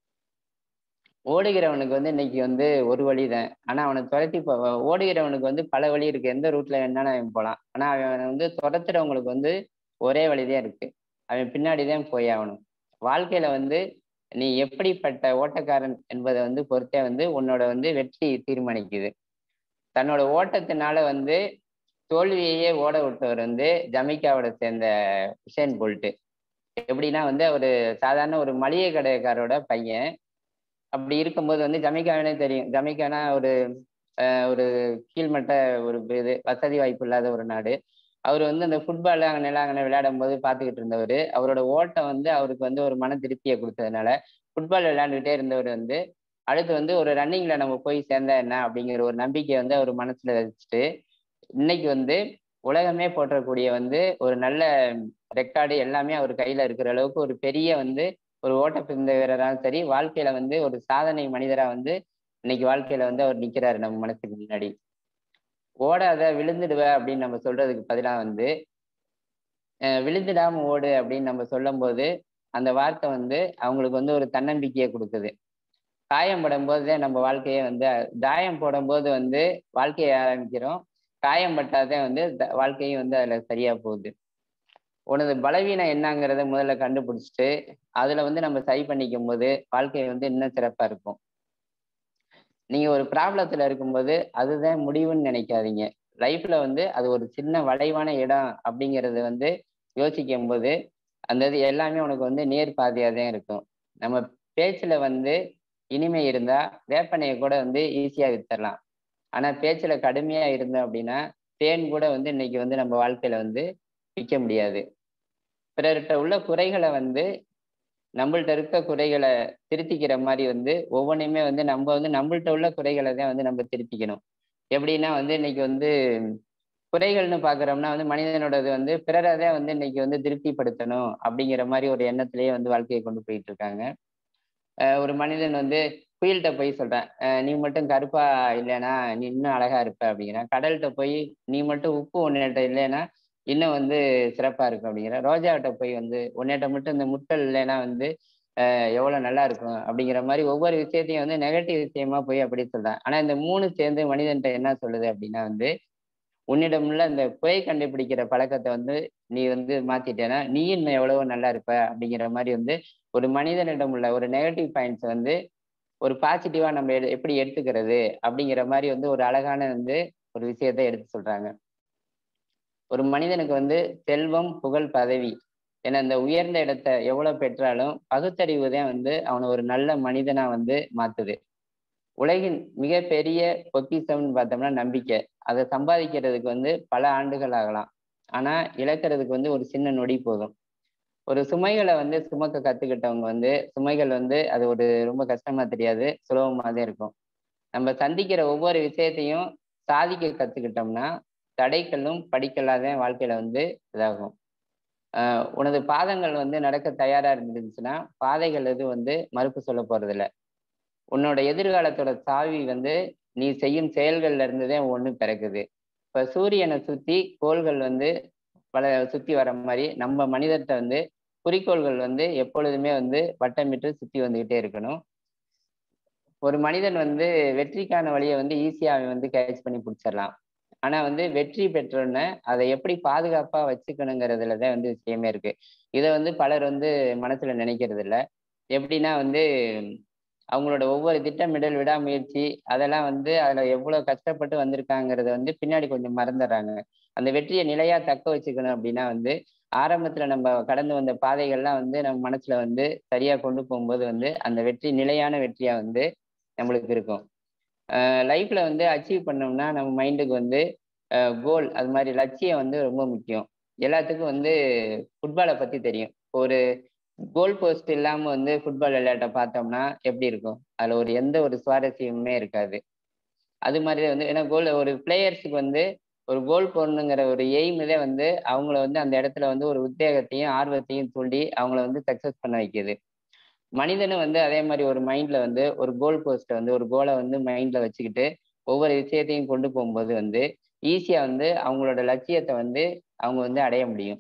ஓடுகிறவனுக்கு வந்து இன்னைக்கு வந்து ஒரு வழி தான் ஆனா அவனை துரத்தி ஓடுகிறவனுக்கு வந்து பல வழி இருக்கு எந்த ரூட்ல வேணாலும் அவன் போகலாம் ஆனா அவன் வந்து துரத்துறவங்களுக்கு வந்து ஒரே வழிதான் இருக்கு அவன் பின்னாடிதான் போய் ஆகணும் வாழ்க்கையில வந்து நீ எப்படிப்பட்ட ஓட்டக்காரன் என்பதை வந்து பொறுத்தே வந்து உன்னோட வந்து வெற்றி தீர்மானிக்குது தன்னோட ஓட்டத்தினால வந்து தோல்வியையே ஓட விட்டவர் வந்து ஜமைக்காவோட சேர்ந்த உசேன் போல்ட்டு எப்படின்னா வந்து ஒரு சாதாரண ஒரு மளிகை கடைக்காரோட பையன் அப்படி இருக்கும்போது வந்து ஜமைக்காவே தெரியும் ஜமைக்கானா ஒரு ஒரு கீழ்மட்ட ஒரு இது வசதி வாய்ப்பு இல்லாத ஒரு நாடு அவர் வந்து அந்த ஃபுட்பால் அங்கே அங்கே விளையாடும் போது பார்த்துக்கிட்டு இருந்தவர் அவரோட ஓட்டம் வந்து அவருக்கு வந்து ஒரு மன திருப்தியை கொடுத்ததுனால ஃபுட்பால் விளையாண்டுக்கிட்டே இருந்தவர் வந்து அடுத்து வந்து ஒரு ரன்னிங்ல நம்ம போய் சேர்ந்தா என்ன அப்படிங்கிற ஒரு நம்பிக்கையை வந்து அவர் மனசுல வச்சுட்டு இன்னைக்கு வந்து உலகமே போற்றக்கூடிய வந்து ஒரு நல்ல ரெக்கார்டு எல்லாமே அவர் கையில இருக்கிற அளவுக்கு ஒரு பெரிய வந்து ஒரு ஓட்டப்பந்த வீரராலும் சரி வாழ்க்கையில வந்து ஒரு சாதனை மனிதரா வந்து இன்னைக்கு வாழ்க்கையில வந்து அவர் நிக்கிறாரு நம்ம மனசுக்கு முன்னாடி ஓடாத விழுந்துடுவ அப்படின்னு நம்ம சொல்றதுக்கு பதிலாக வந்து விழுந்துடாம ஓடு அப்படின்னு நம்ம சொல்லும் போது அந்த வார்த்தை வந்து அவங்களுக்கு வந்து ஒரு தன்னம்பிக்கையை கொடுக்குது காயம் படும்போது தான் நம்ம வாழ்க்கையை வந்து தாயம் போடும்போது வந்து வாழ்க்கையை ஆரம்பிக்கிறோம் காயம் பட்டாதே வந்து வாழ்க்கையும் வந்து அதுல சரியா போகுது உனது பலவீனம் என்னங்கிறத முதல்ல கண்டுபிடிச்சிட்டு அதுல வந்து நம்ம சரி பண்ணிக்கும் போது வாழ்க்கை வந்து இன்னும் சிறப்பா இருக்கும் நீங்க ஒரு ப்ராப்ளத்துல இருக்கும்போது அதுதான் முடிவுன்னு நினைக்காதீங்க லைஃப்ல வந்து அது ஒரு சின்ன வளைவான இடம் அப்படிங்கறது வந்து யோசிக்கும் போது அந்த இது எல்லாமே உனக்கு வந்து நேர் பாதையா தான் இருக்கும் நம்ம பேச்சுல வந்து இனிமை இருந்தா வேப்பனையை கூட வந்து ஈஸியா வித்தரலாம் ஆனா பேச்சுல கடுமையா இருந்தோம் அப்படின்னா தேன் கூட வந்து இன்னைக்கு வந்து நம்ம வாழ்க்கையில வந்து விற்க முடியாது பிறர்கிட்ட உள்ள குறைகளை வந்து நம்மள்ட்ட இருக்க குறைகளை திருத்திக்கிற மாதிரி வந்து ஒவ்வொன்றையுமே வந்து நம்ம வந்து நம்மள்ட்ட உள்ள குறைகளை தான் வந்து நம்ம திருத்திக்கணும் எப்படின்னா வந்து இன்னைக்கு வந்து குறைகள்னு பாக்குறோம்னா வந்து மனிதனோடது வந்து பிறரை தான் வந்து இன்னைக்கு வந்து திருப்திப்படுத்தணும் அப்படிங்கிற மாதிரி ஒரு எண்ணத்திலேயே வந்து வாழ்க்கையை கொண்டு போயிட்டு இருக்காங்க ஒரு மனிதன் வந்து குயில்கிட்ட போய் சொல்றேன் நீ மட்டும் கருப்பா இல்லைன்னா நீ இன்னும் அழகா இருப்ப அப்படிங்கிறான் கடல்கிட்ட போய் நீ மட்டும் உப்பு உன்னிட்ட இல்லைன்னா இன்னும் வந்து சிறப்பா இருக்கும் அப்படிங்கிற ரோஜாவிட்ட போய் வந்து உன்னிட்ட மட்டும் இந்த முட்டல் இல்லைன்னா வந்து எவ்வளவு நல்லா இருக்கும் அப்படிங்கிற மாதிரி ஒவ்வொரு விஷயத்தையும் வந்து நெகட்டிவ் விஷயமா போய் அப்படி சொல்றேன் ஆனா இந்த மூணு சேர்ந்து மனிதன்ட்ட என்ன சொல்லுது அப்படின்னா வந்து உன்னிடம் உள்ள இந்த குறை கண்டுபிடிக்கிற பழக்கத்தை வந்து நீ வந்து மாத்திட்டேன்னா நீ இன்னும் எவ்வளவோ நல்லா இருப்ப அப்படிங்கிற மாதிரி வந்து ஒரு மனிதனிடம் உள்ள ஒரு நெகட்டிவ் பாயிண்ட்ஸ் வந்து ஒரு பாசிட்டிவா நம்ம எப்படி எடுத்துக்கிறது அப்படிங்கிற மாதிரி வந்து ஒரு அழகான வந்து ஒரு விஷயத்த எடுத்து சொல்றாங்க ஒரு மனிதனுக்கு வந்து செல்வம் புகழ் பதவி ஏன்னா இந்த உயர்ந்த இடத்த எவ்வளவு பெற்றாலும் பகுத்தறிவு தான் வந்து அவனை ஒரு நல்ல மனிதனா வந்து மாத்துது உலகின் மிகப்பெரிய பொக்கிசம்னு பார்த்தோம்னா நம்பிக்கை அதை சம்பாதிக்கிறதுக்கு வந்து பல ஆண்டுகள் ஆகலாம் ஆனா இழக்கிறதுக்கு வந்து ஒரு சின்ன நொடி போதும் ஒரு சுமைகளை வந்து சுமக்க கத்துக்கிட்டவங்க வந்து சுமைகள் வந்து அது ஒரு ரொம்ப கஷ்டமா தெரியாது சுலபமாக தான் இருக்கும் நம்ம சந்திக்கிற ஒவ்வொரு விஷயத்தையும் சாதிக்க கத்துக்கிட்டோம்னா தடைகளும் படிக்கலாதான் வாழ்க்கையில வந்து இதாகும் ஆஹ் உனது பாதங்கள் வந்து நடக்க தயாரா இருந்துச்சுன்னா பாதைகள் எதுவும் வந்து மறுப்பு சொல்ல போறதில்ல உன்னோட எதிர்காலத்தோட சாவி வந்து நீ செய்யும் செயல்கள்ல இருந்துதான் ஒண்ணு பிறக்குது இப்ப சூரியனை சுத்தி கோள்கள் வந்து பல சுத்தி வர மாதிரி நம்ம மனிதர்கிட்ட வந்து குறிக்கோள்கள் வந்து எப்பொழுதுமே வந்து வட்டமிட்டு சுத்தி வந்துகிட்டே இருக்கணும் ஒரு மனிதன் வந்து வெற்றிக்கான வழியை வந்து ஈஸியா அவன் வந்து கேட்ச் பண்ணி பிடிச்சிடலாம் ஆனா வந்து வெற்றி பெற்றோன்னே அதை எப்படி பாதுகாப்பா வச்சுக்கணுங்கிறதுலதான் வந்து விஷயமே இருக்கு இதை வந்து பலர் வந்து மனசுல நினைக்கிறது இல்லை எப்படின்னா வந்து அவங்களோட ஒவ்வொரு திட்டமிடல் விடாமுயற்சி அதெல்லாம் வந்து அதுல எவ்வளவு கஷ்டப்பட்டு வந்திருக்காங்கிறத வந்து பின்னாடி கொஞ்சம் மறந்துடுறாங்க அந்த வெற்றியை நிலையா தக்க வச்சுக்கணும் அப்படின்னா வந்து ஆரம்பத்துல நம்ம கடந்து வந்த பாதைகள்லாம் வந்து நம்ம மனசுல வந்து சரியா கொண்டு போகும்போது வந்து அந்த வெற்றி நிலையான வெற்றியா வந்து நம்மளுக்கு இருக்கும் லைஃப்ல வந்து அச்சீவ் பண்ணோம்னா நம்ம மைண்டுக்கு வந்து கோல் அது மாதிரி லட்சியம் வந்து ரொம்ப முக்கியம் எல்லாத்துக்கும் வந்து ஃபுட்பாலை பத்தி தெரியும் ஒரு கோல் போஸ்ட் இல்லாம வந்து ஃபுட்பால் விளையாட்டை பார்த்தோம்னா எப்படி இருக்கும் அதுல ஒரு எந்த ஒரு சுவாரஸ்யமுமே இருக்காது அது மாதிரி வந்து ஏன்னா கோல் ஒரு பிளேயர்ஸுக்கு வந்து ஒரு கோல் போடணுங்கிற ஒரு எய்முதே வந்து அவங்கள வந்து அந்த இடத்துல வந்து ஒரு உத்வேகத்தையும் ஆர்வத்தையும் தூண்டி அவங்கள வந்து சக்சஸ் பண்ண வைக்கிது மனிதனும் வந்து அதே மாதிரி ஒரு மைண்ட்ல வந்து ஒரு கோல் போஸ்ட்டை வந்து ஒரு கோலை வந்து மைண்ட்ல வச்சுக்கிட்டு ஒவ்வொரு விஷயத்தையும் கொண்டு போகும்போது வந்து ஈஸியா வந்து அவங்களோட லட்சியத்தை வந்து அவங்க வந்து அடைய முடியும்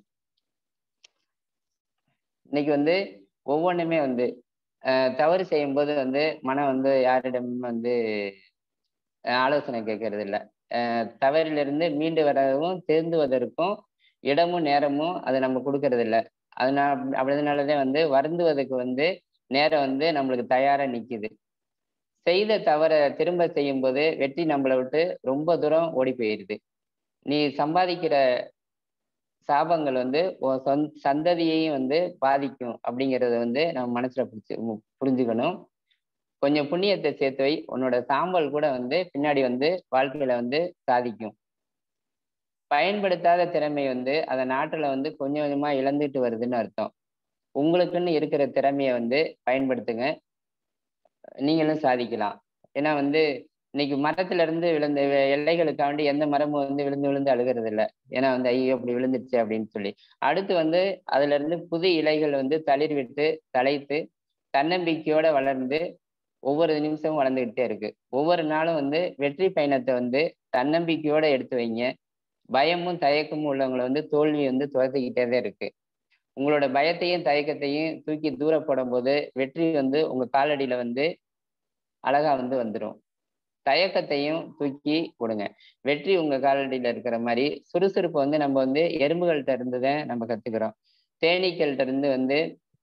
இன்னைக்கு வந்து ஒவ்வொன்றுமே வந்து தவறு செய்யும் போது வந்து மனம் வந்து யாரிடம் வந்து ஆலோசனை கேட்கறது இல்லை தவறிலிருந்து மீண்டு வரவும் திருந்துவதற்கும் இடமும் நேரமும் அதை நம்ம கொடுக்கறது இல்லை அதனால அதனாலதான் வந்து வருந்துவதற்கு வந்து நேரம் வந்து நம்மளுக்கு தயாரா நிக்குது செய்த தவற திரும்ப செய்யும்போது வெற்றி நம்மளை விட்டு ரொம்ப தூரம் ஓடி போயிடுது நீ சம்பாதிக்கிற சாபங்கள் வந்து உன் சொந் சந்ததியையும் வந்து பாதிக்கும் அப்படிங்கிறத வந்து நம்ம மனசுல புடிச்சு புரிஞ்சுக்கணும் கொஞ்சம் புண்ணியத்தை சேர்த்து வை உன்னோட சாம்பல் கூட வந்து பின்னாடி வந்து வாழ்க்கையில வந்து சாதிக்கும் பயன்படுத்தாத திறமை வந்து அந்த நாட்டுல வந்து கொஞ்சம் கொஞ்சமா இழந்துட்டு வருதுன்னு அர்த்தம் உங்களுக்குன்னு இருக்கிற திறமைய வந்து பயன்படுத்துங்க நீங்களும் சாதிக்கலாம் ஏன்னா வந்து இன்னைக்கு மரத்துல இருந்து விழுந்த எல்லைகளுக்காண்டி எந்த மரமும் வந்து விழுந்து விழுந்து அழுகிறது இல்லை ஏன்னா வந்து ஐயோ அப்படி விழுந்துருச்சு அப்படின்னு சொல்லி அடுத்து வந்து அதுல இருந்து புது இலைகள் வந்து தளிர் விட்டு தலைத்து தன்னம்பிக்கையோட வளர்ந்து ஒவ்வொரு நிமிஷமும் வளர்ந்துகிட்டே இருக்கு ஒவ்வொரு நாளும் வந்து வெற்றி பயணத்தை வந்து தன்னம்பிக்கையோட எடுத்து வைங்க பயமும் தயக்கமும் உள்ளவங்களை வந்து தோல்வி வந்து துரத்திக்கிட்டே தான் இருக்கு உங்களோட பயத்தையும் தயக்கத்தையும் தூக்கி தூர போடும் போது வெற்றி வந்து உங்க காலடியில வந்து அழகா வந்து வந்துடும் தயக்கத்தையும் தூக்கி கொடுங்க வெற்றி உங்க காலடியில இருக்கிற மாதிரி சுறுசுறுப்பு வந்து நம்ம வந்து எறும்புகள்கிட்ட இருந்து தான் நம்ம கத்துக்கிறோம் தேனீக்கள்கிட்ட இருந்து வந்து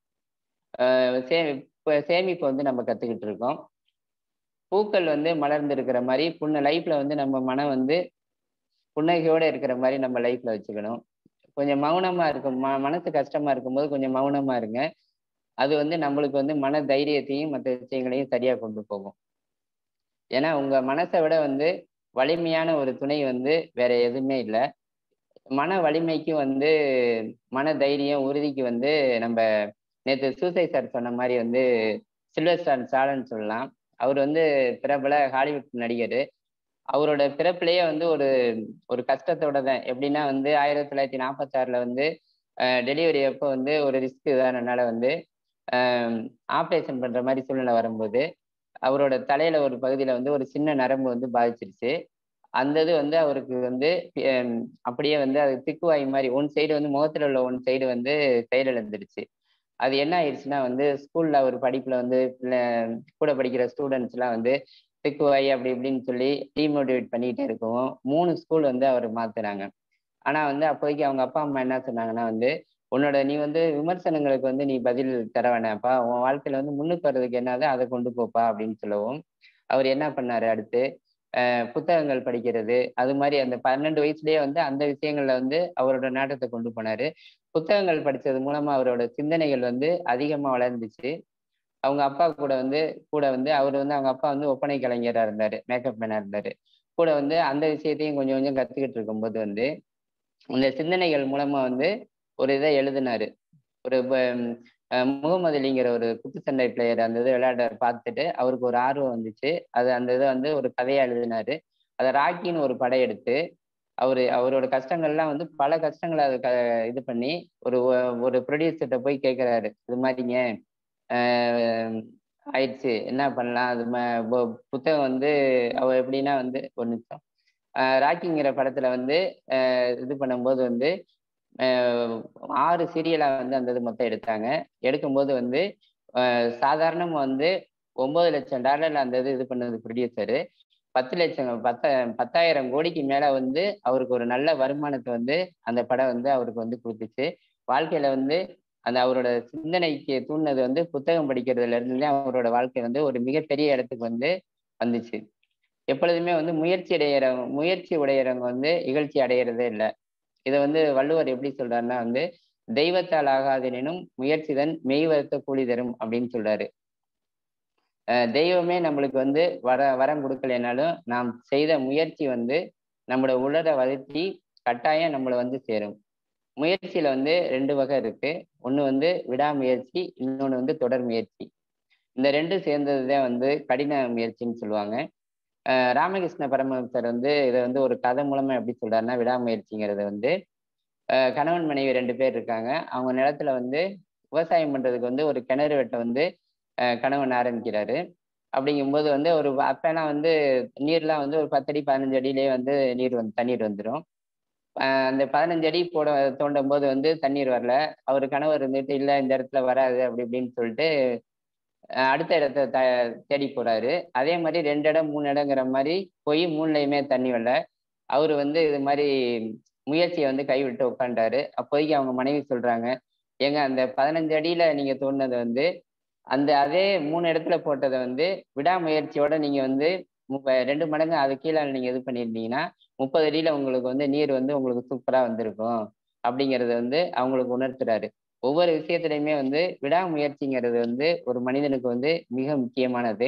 சே சேமிப்பு வந்து நம்ம கத்துக்கிட்டு இருக்கோம் பூக்கள் வந்து மலர்ந்து இருக்கிற மாதிரி புண்ண லைஃப்ல வந்து நம்ம மனம் வந்து புன்னகையோட இருக்கிற மாதிரி நம்ம லைஃப்ல வச்சுக்கணும் கொஞ்சம் மௌனமா இருக்கும் ம மனசு கஷ்டமா இருக்கும்போது கொஞ்சம் மௌனமா இருங்க அது வந்து நம்மளுக்கு வந்து மன தைரியத்தையும் மற்ற விஷயங்களையும் சரியா கொண்டு போகும் ஏன்னா உங்க மனசை விட வந்து வலிமையான ஒரு துணை வந்து வேற எதுவுமே இல்லை மன வலிமைக்கு வந்து மன தைரியம் உறுதிக்கு வந்து நம்ம நேற்று சூசை சார் சொன்ன மாதிரி வந்து சில்வஸ்டான் சாலன்னு சொல்லலாம் அவர் வந்து பிரபல ஹாலிவுட் நடிகர் அவரோட பிறப்பிலேயே வந்து ஒரு ஒரு கஷ்டத்தோட தான் எப்படின்னா வந்து ஆயிரத்தி தொள்ளாயிரத்தி நாற்பத்தாறுல வந்து டெலிவரி அப்போ வந்து ஒரு ரிஸ்க் இதானனால வந்து ஆப்ரேஷன் பண்ற மாதிரி சூழ்நிலை வரும்போது அவரோட தலையில ஒரு பகுதியில வந்து ஒரு சின்ன நரம்பு வந்து பாதிச்சிருச்சு அந்த இது வந்து அவருக்கு வந்து அப்படியே வந்து அது திக்குவாய் மாதிரி ஒன் சைடு வந்து முகத்துல உள்ள ஒன் சைடு வந்து செயலிழந்துருச்சு அது என்ன ஆயிடுச்சுன்னா வந்து ஸ்கூல்ல ஒரு படிப்புல வந்து கூட படிக்கிற ஸ்டூடெண்ட்ஸ் எல்லாம் வந்து திக்குவாய் அப்படி இப்படின்னு சொல்லி டிமோட்டிவேட் பண்ணிக்கிட்டே இருக்கவும் மூணு ஸ்கூல் வந்து அவர் மாத்துறாங்க ஆனா வந்து அப்போதைக்கு அவங்க அப்பா அம்மா என்ன சொன்னாங்கன்னா வந்து உன்னோட நீ வந்து விமர்சனங்களுக்கு வந்து நீ பதில் தர வேணாப்பா உன் வாழ்க்கையில வந்து முன்னுக்கு வர்றதுக்கு என்னது அதை கொண்டு போப்பா அப்படின்னு சொல்லவும் அவர் என்ன பண்ணாரு அடுத்து புத்தகங்கள் படிக்கிறது அது மாதிரி அந்த பன்னெண்டு வயசுலயே வந்து அந்த விஷயங்கள்ல வந்து அவரோட நாட்டத்தை கொண்டு போனாரு புத்தகங்கள் படிச்சது மூலமா அவரோட சிந்தனைகள் வந்து அதிகமா வளர்ந்துச்சு அவங்க அப்பா கூட வந்து கூட வந்து அவர் வந்து அவங்க அப்பா வந்து ஒப்பனை கலைஞராக இருந்தாரு மேக்கப் மேனா இருந்தாரு கூட வந்து அந்த விஷயத்தையும் கொஞ்சம் கொஞ்சம் கத்துக்கிட்டு இருக்கும்போது வந்து இந்த சிந்தனைகள் மூலமா வந்து ஒரு இதை எழுதினாரு ஒரு முகமது அலிங்கிற ஒரு குத்துச்சண்டை பிளேயர் அந்த இது விளையாட பார்த்துட்டு அவருக்கு ஒரு ஆர்வம் வந்துச்சு அது அந்த இதை வந்து ஒரு கதையா எழுதினாரு அதை ராக்கின்னு ஒரு படம் எடுத்து அவரு அவரோட கஷ்டங்கள்லாம் வந்து பல கஷ்டங்களை அது இது பண்ணி ஒரு ஒரு ப்ரொடியூசர்கிட்ட போய் கேட்கிறாரு இது மாதிரிங்க ஆயிடுச்சு என்ன பண்ணலாம் அது புத்தகம் வந்து அவ எப்படின்னா வந்து ஒரு நிமிஷம் ராக்கிங்கிற படத்துல வந்து இது பண்ணும்போது வந்து ஆறு சீரியலா வந்து அந்த இது மொத்தம் எடுத்தாங்க எடுக்கும்போது வந்து சாதாரணமா வந்து ஒன்பது லட்சம் டாலர்ல அந்த இது இது பண்ணது ப்ரொடியூசரு பத்து லட்சம் பத்த பத்தாயிரம் கோடிக்கு மேல வந்து அவருக்கு ஒரு நல்ல வருமானத்தை வந்து அந்த படம் வந்து அவருக்கு வந்து கொடுத்துச்சு வாழ்க்கையில வந்து அந்த அவரோட சிந்தனைக்கு தூண்டினது வந்து புத்தகம் படிக்கிறதுல இருந்துலே அவரோட வாழ்க்கை வந்து ஒரு மிகப்பெரிய இடத்துக்கு வந்து வந்துச்சு எப்பொழுதுமே வந்து முயற்சி அடையிறவங்க முயற்சி உடையறவங்க வந்து இகழ்ச்சி அடையிறதே இல்லை இதை வந்து வள்ளுவர் எப்படி சொல்றாருன்னா வந்து தெய்வத்தால் ஆகாதெனினும் முயற்சிதன் மெய் வருத்த கூலி தரும் அப்படின்னு சொல்றாரு தெய்வமே நம்மளுக்கு வந்து வர வரம் கொடுக்கலைனாலும் நாம் செய்த முயற்சி வந்து நம்மளோட உலரை வளர்த்தி கட்டாயம் நம்மளை வந்து சேரும் முயற்சியில வந்து ரெண்டு வகை இருக்கு ஒன்று வந்து விடாமுயற்சி இன்னொன்று வந்து தொடர் முயற்சி இந்த ரெண்டும் சேர்ந்தது தான் வந்து கடின முயற்சின்னு சொல்லுவாங்க ராமகிருஷ்ண பரமஹம்சர் வந்து இதை வந்து ஒரு கதை மூலமா எப்படி சொல்றாருன்னா விடாமுயற்சிங்கிறது வந்து கணவன் மனைவி ரெண்டு பேர் இருக்காங்க அவங்க நிலத்துல வந்து விவசாயம் பண்றதுக்கு வந்து ஒரு கிணறு வெட்ட வந்து கணவன் ஆரம்பிக்கிறாரு அப்படிங்கும்போது வந்து ஒரு அப்பெல்லாம் வந்து நீர்லாம் வந்து ஒரு பத்தடி பதினஞ்சு அடியிலேயே வந்து நீர் வந்து தண்ணீர் வந்துடும் அந்த பதினஞ்சு அடி போட தோண்டும் போது வந்து தண்ணீர் வரல அவர் கணவர் இருந்துட்டு இல்லை இந்த இடத்துல வராது அப்படி இப்படின்னு சொல்லிட்டு அடுத்த இடத்த த தேடி போறாரு அதே மாதிரி ரெண்டு இடம் மூணு இடங்கிற மாதிரி போய் மூணுலையுமே தண்ணி வரல அவர் வந்து இது மாதிரி முயற்சியை வந்து கைவிட்டு உட்காண்டாரு அப்போதைக்கு அவங்க மனைவி சொல்றாங்க ஏங்க அந்த பதினஞ்சு அடியில நீங்க தோண்டினது வந்து அந்த அதே மூணு இடத்துல போட்டதை வந்து விடாமுயற்சியோட நீங்க வந்து முப்ப ரெண்டு மடங்கு அது கீழே நீங்க இது பண்ணியிருந்தீங்கன்னா முப்பது அடியில உங்களுக்கு வந்து நீர் வந்து உங்களுக்கு சூப்பரா வந்திருக்கும் அப்படிங்கறத வந்து அவங்களுக்கு உணர்த்துறாரு ஒவ்வொரு விஷயத்திலையுமே வந்து விடாமுயற்சிங்கிறது வந்து ஒரு மனிதனுக்கு வந்து மிக முக்கியமானது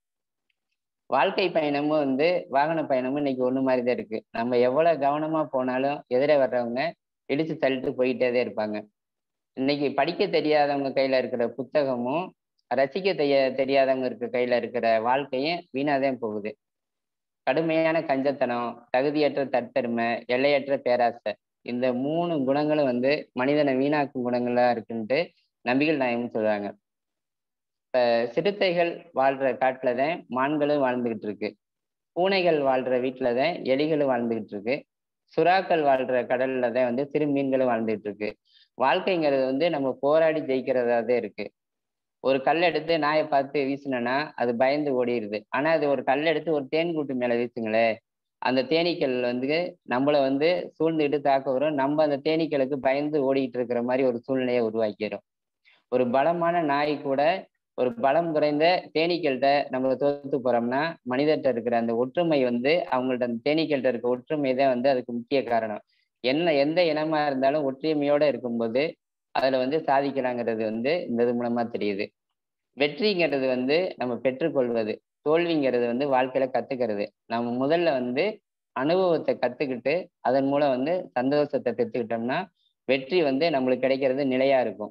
வாழ்க்கை பயணமும் வந்து வாகன பயணமும் இன்னைக்கு ஒண்ணு மாதிரிதான் இருக்கு நம்ம எவ்வளவு கவனமா போனாலும் எதிர வர்றவங்க இடிச்சு தள்ளிட்டு போயிட்டே இருப்பாங்க இன்னைக்கு படிக்க தெரியாதவங்க கையில இருக்கிற புத்தகமும் ரசிக்க தெரிய தெரியாதவங்க இருக்க கையில இருக்கிற வாழ்க்கையும் வீணாதான் போகுது கடுமையான கஞ்சத்தனம் தகுதியற்ற தற்பெருமை எல்லையற்ற பேராசை இந்த மூணு குணங்களும் வந்து மனிதனை வீணாக்கும் குணங்களா இருக்குன்ட்டு நம்பிகள் நாயகம் சொல்றாங்க இப்ப சிறுத்தைகள் வாழ்ற காட்டுல தான் மான்களும் வாழ்ந்துகிட்டு இருக்கு பூனைகள் வாழ்ற வீட்டுல தான் எலிகளும் வாழ்ந்துகிட்டு இருக்கு சுறாக்கள் வாழ்ற கடல்ல தான் வந்து சிறு மீன்களும் வாழ்ந்துகிட்டு இருக்கு வாழ்க்கைங்கிறது வந்து நம்ம போராடி ஜெயிக்கிறதா தான் இருக்கு ஒரு கல் எடுத்து நாயை பார்த்து வீசினோன்னா அது பயந்து ஓடிடுது ஆனா அது ஒரு கல் எடுத்து ஒரு தேன் கூட்டு மேல வீசுங்களே அந்த தேனீக்கள் வந்து நம்மளை வந்து சூழ்ந்துக்கிட்டு தாக்க வரும் நம்ம அந்த தேனீக்களுக்கு பயந்து ஓடிட்டு இருக்கிற மாதிரி ஒரு சூழ்நிலையை உருவாக்கிடும் ஒரு பலமான நாய் கூட ஒரு பலம் குறைந்த தேனீக்கள்கிட்ட நம்ம தோத்து போறோம்னா மனிதர்கிட்ட இருக்கிற அந்த ஒற்றுமை வந்து அவங்கள்ட்ட அந்த தேனீக்கள்கிட்ட இருக்க ஒற்றுமை தான் வந்து அதுக்கு முக்கிய காரணம் என்ன எந்த இனமா இருந்தாலும் ஒற்றுமையோட இருக்கும்போது அதுல வந்து சாதிக்கலாங்கிறது வந்து இந்த இது மூலமா தெரியுது வெற்றிங்கிறது வந்து நம்ம பெற்றுக்கொள்வது தோல்விங்கிறது வந்து வாழ்க்கையில கத்துக்கிறது நம்ம முதல்ல வந்து அனுபவத்தை கத்துக்கிட்டு அதன் மூலம் வந்து சந்தோஷத்தை பெற்றுக்கிட்டோம்னா வெற்றி வந்து நம்மளுக்கு கிடைக்கிறது நிலையா இருக்கும்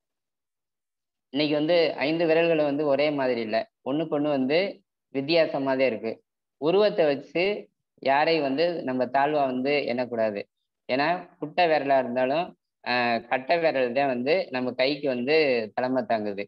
இன்னைக்கு வந்து ஐந்து விரல்களை வந்து ஒரே மாதிரி இல்லை ஒண்ணுக்கு ஒண்ணு வந்து வித்தியாசமாதே இருக்கு உருவத்தை வச்சு யாரை வந்து நம்ம தாழ்வா வந்து எண்ணக்கூடாது ஏன்னா குட்டை விரலா இருந்தாலும் ஆஹ் கட்டை விரல் தான் வந்து நம்ம கைக்கு வந்து தலைமை தாங்குது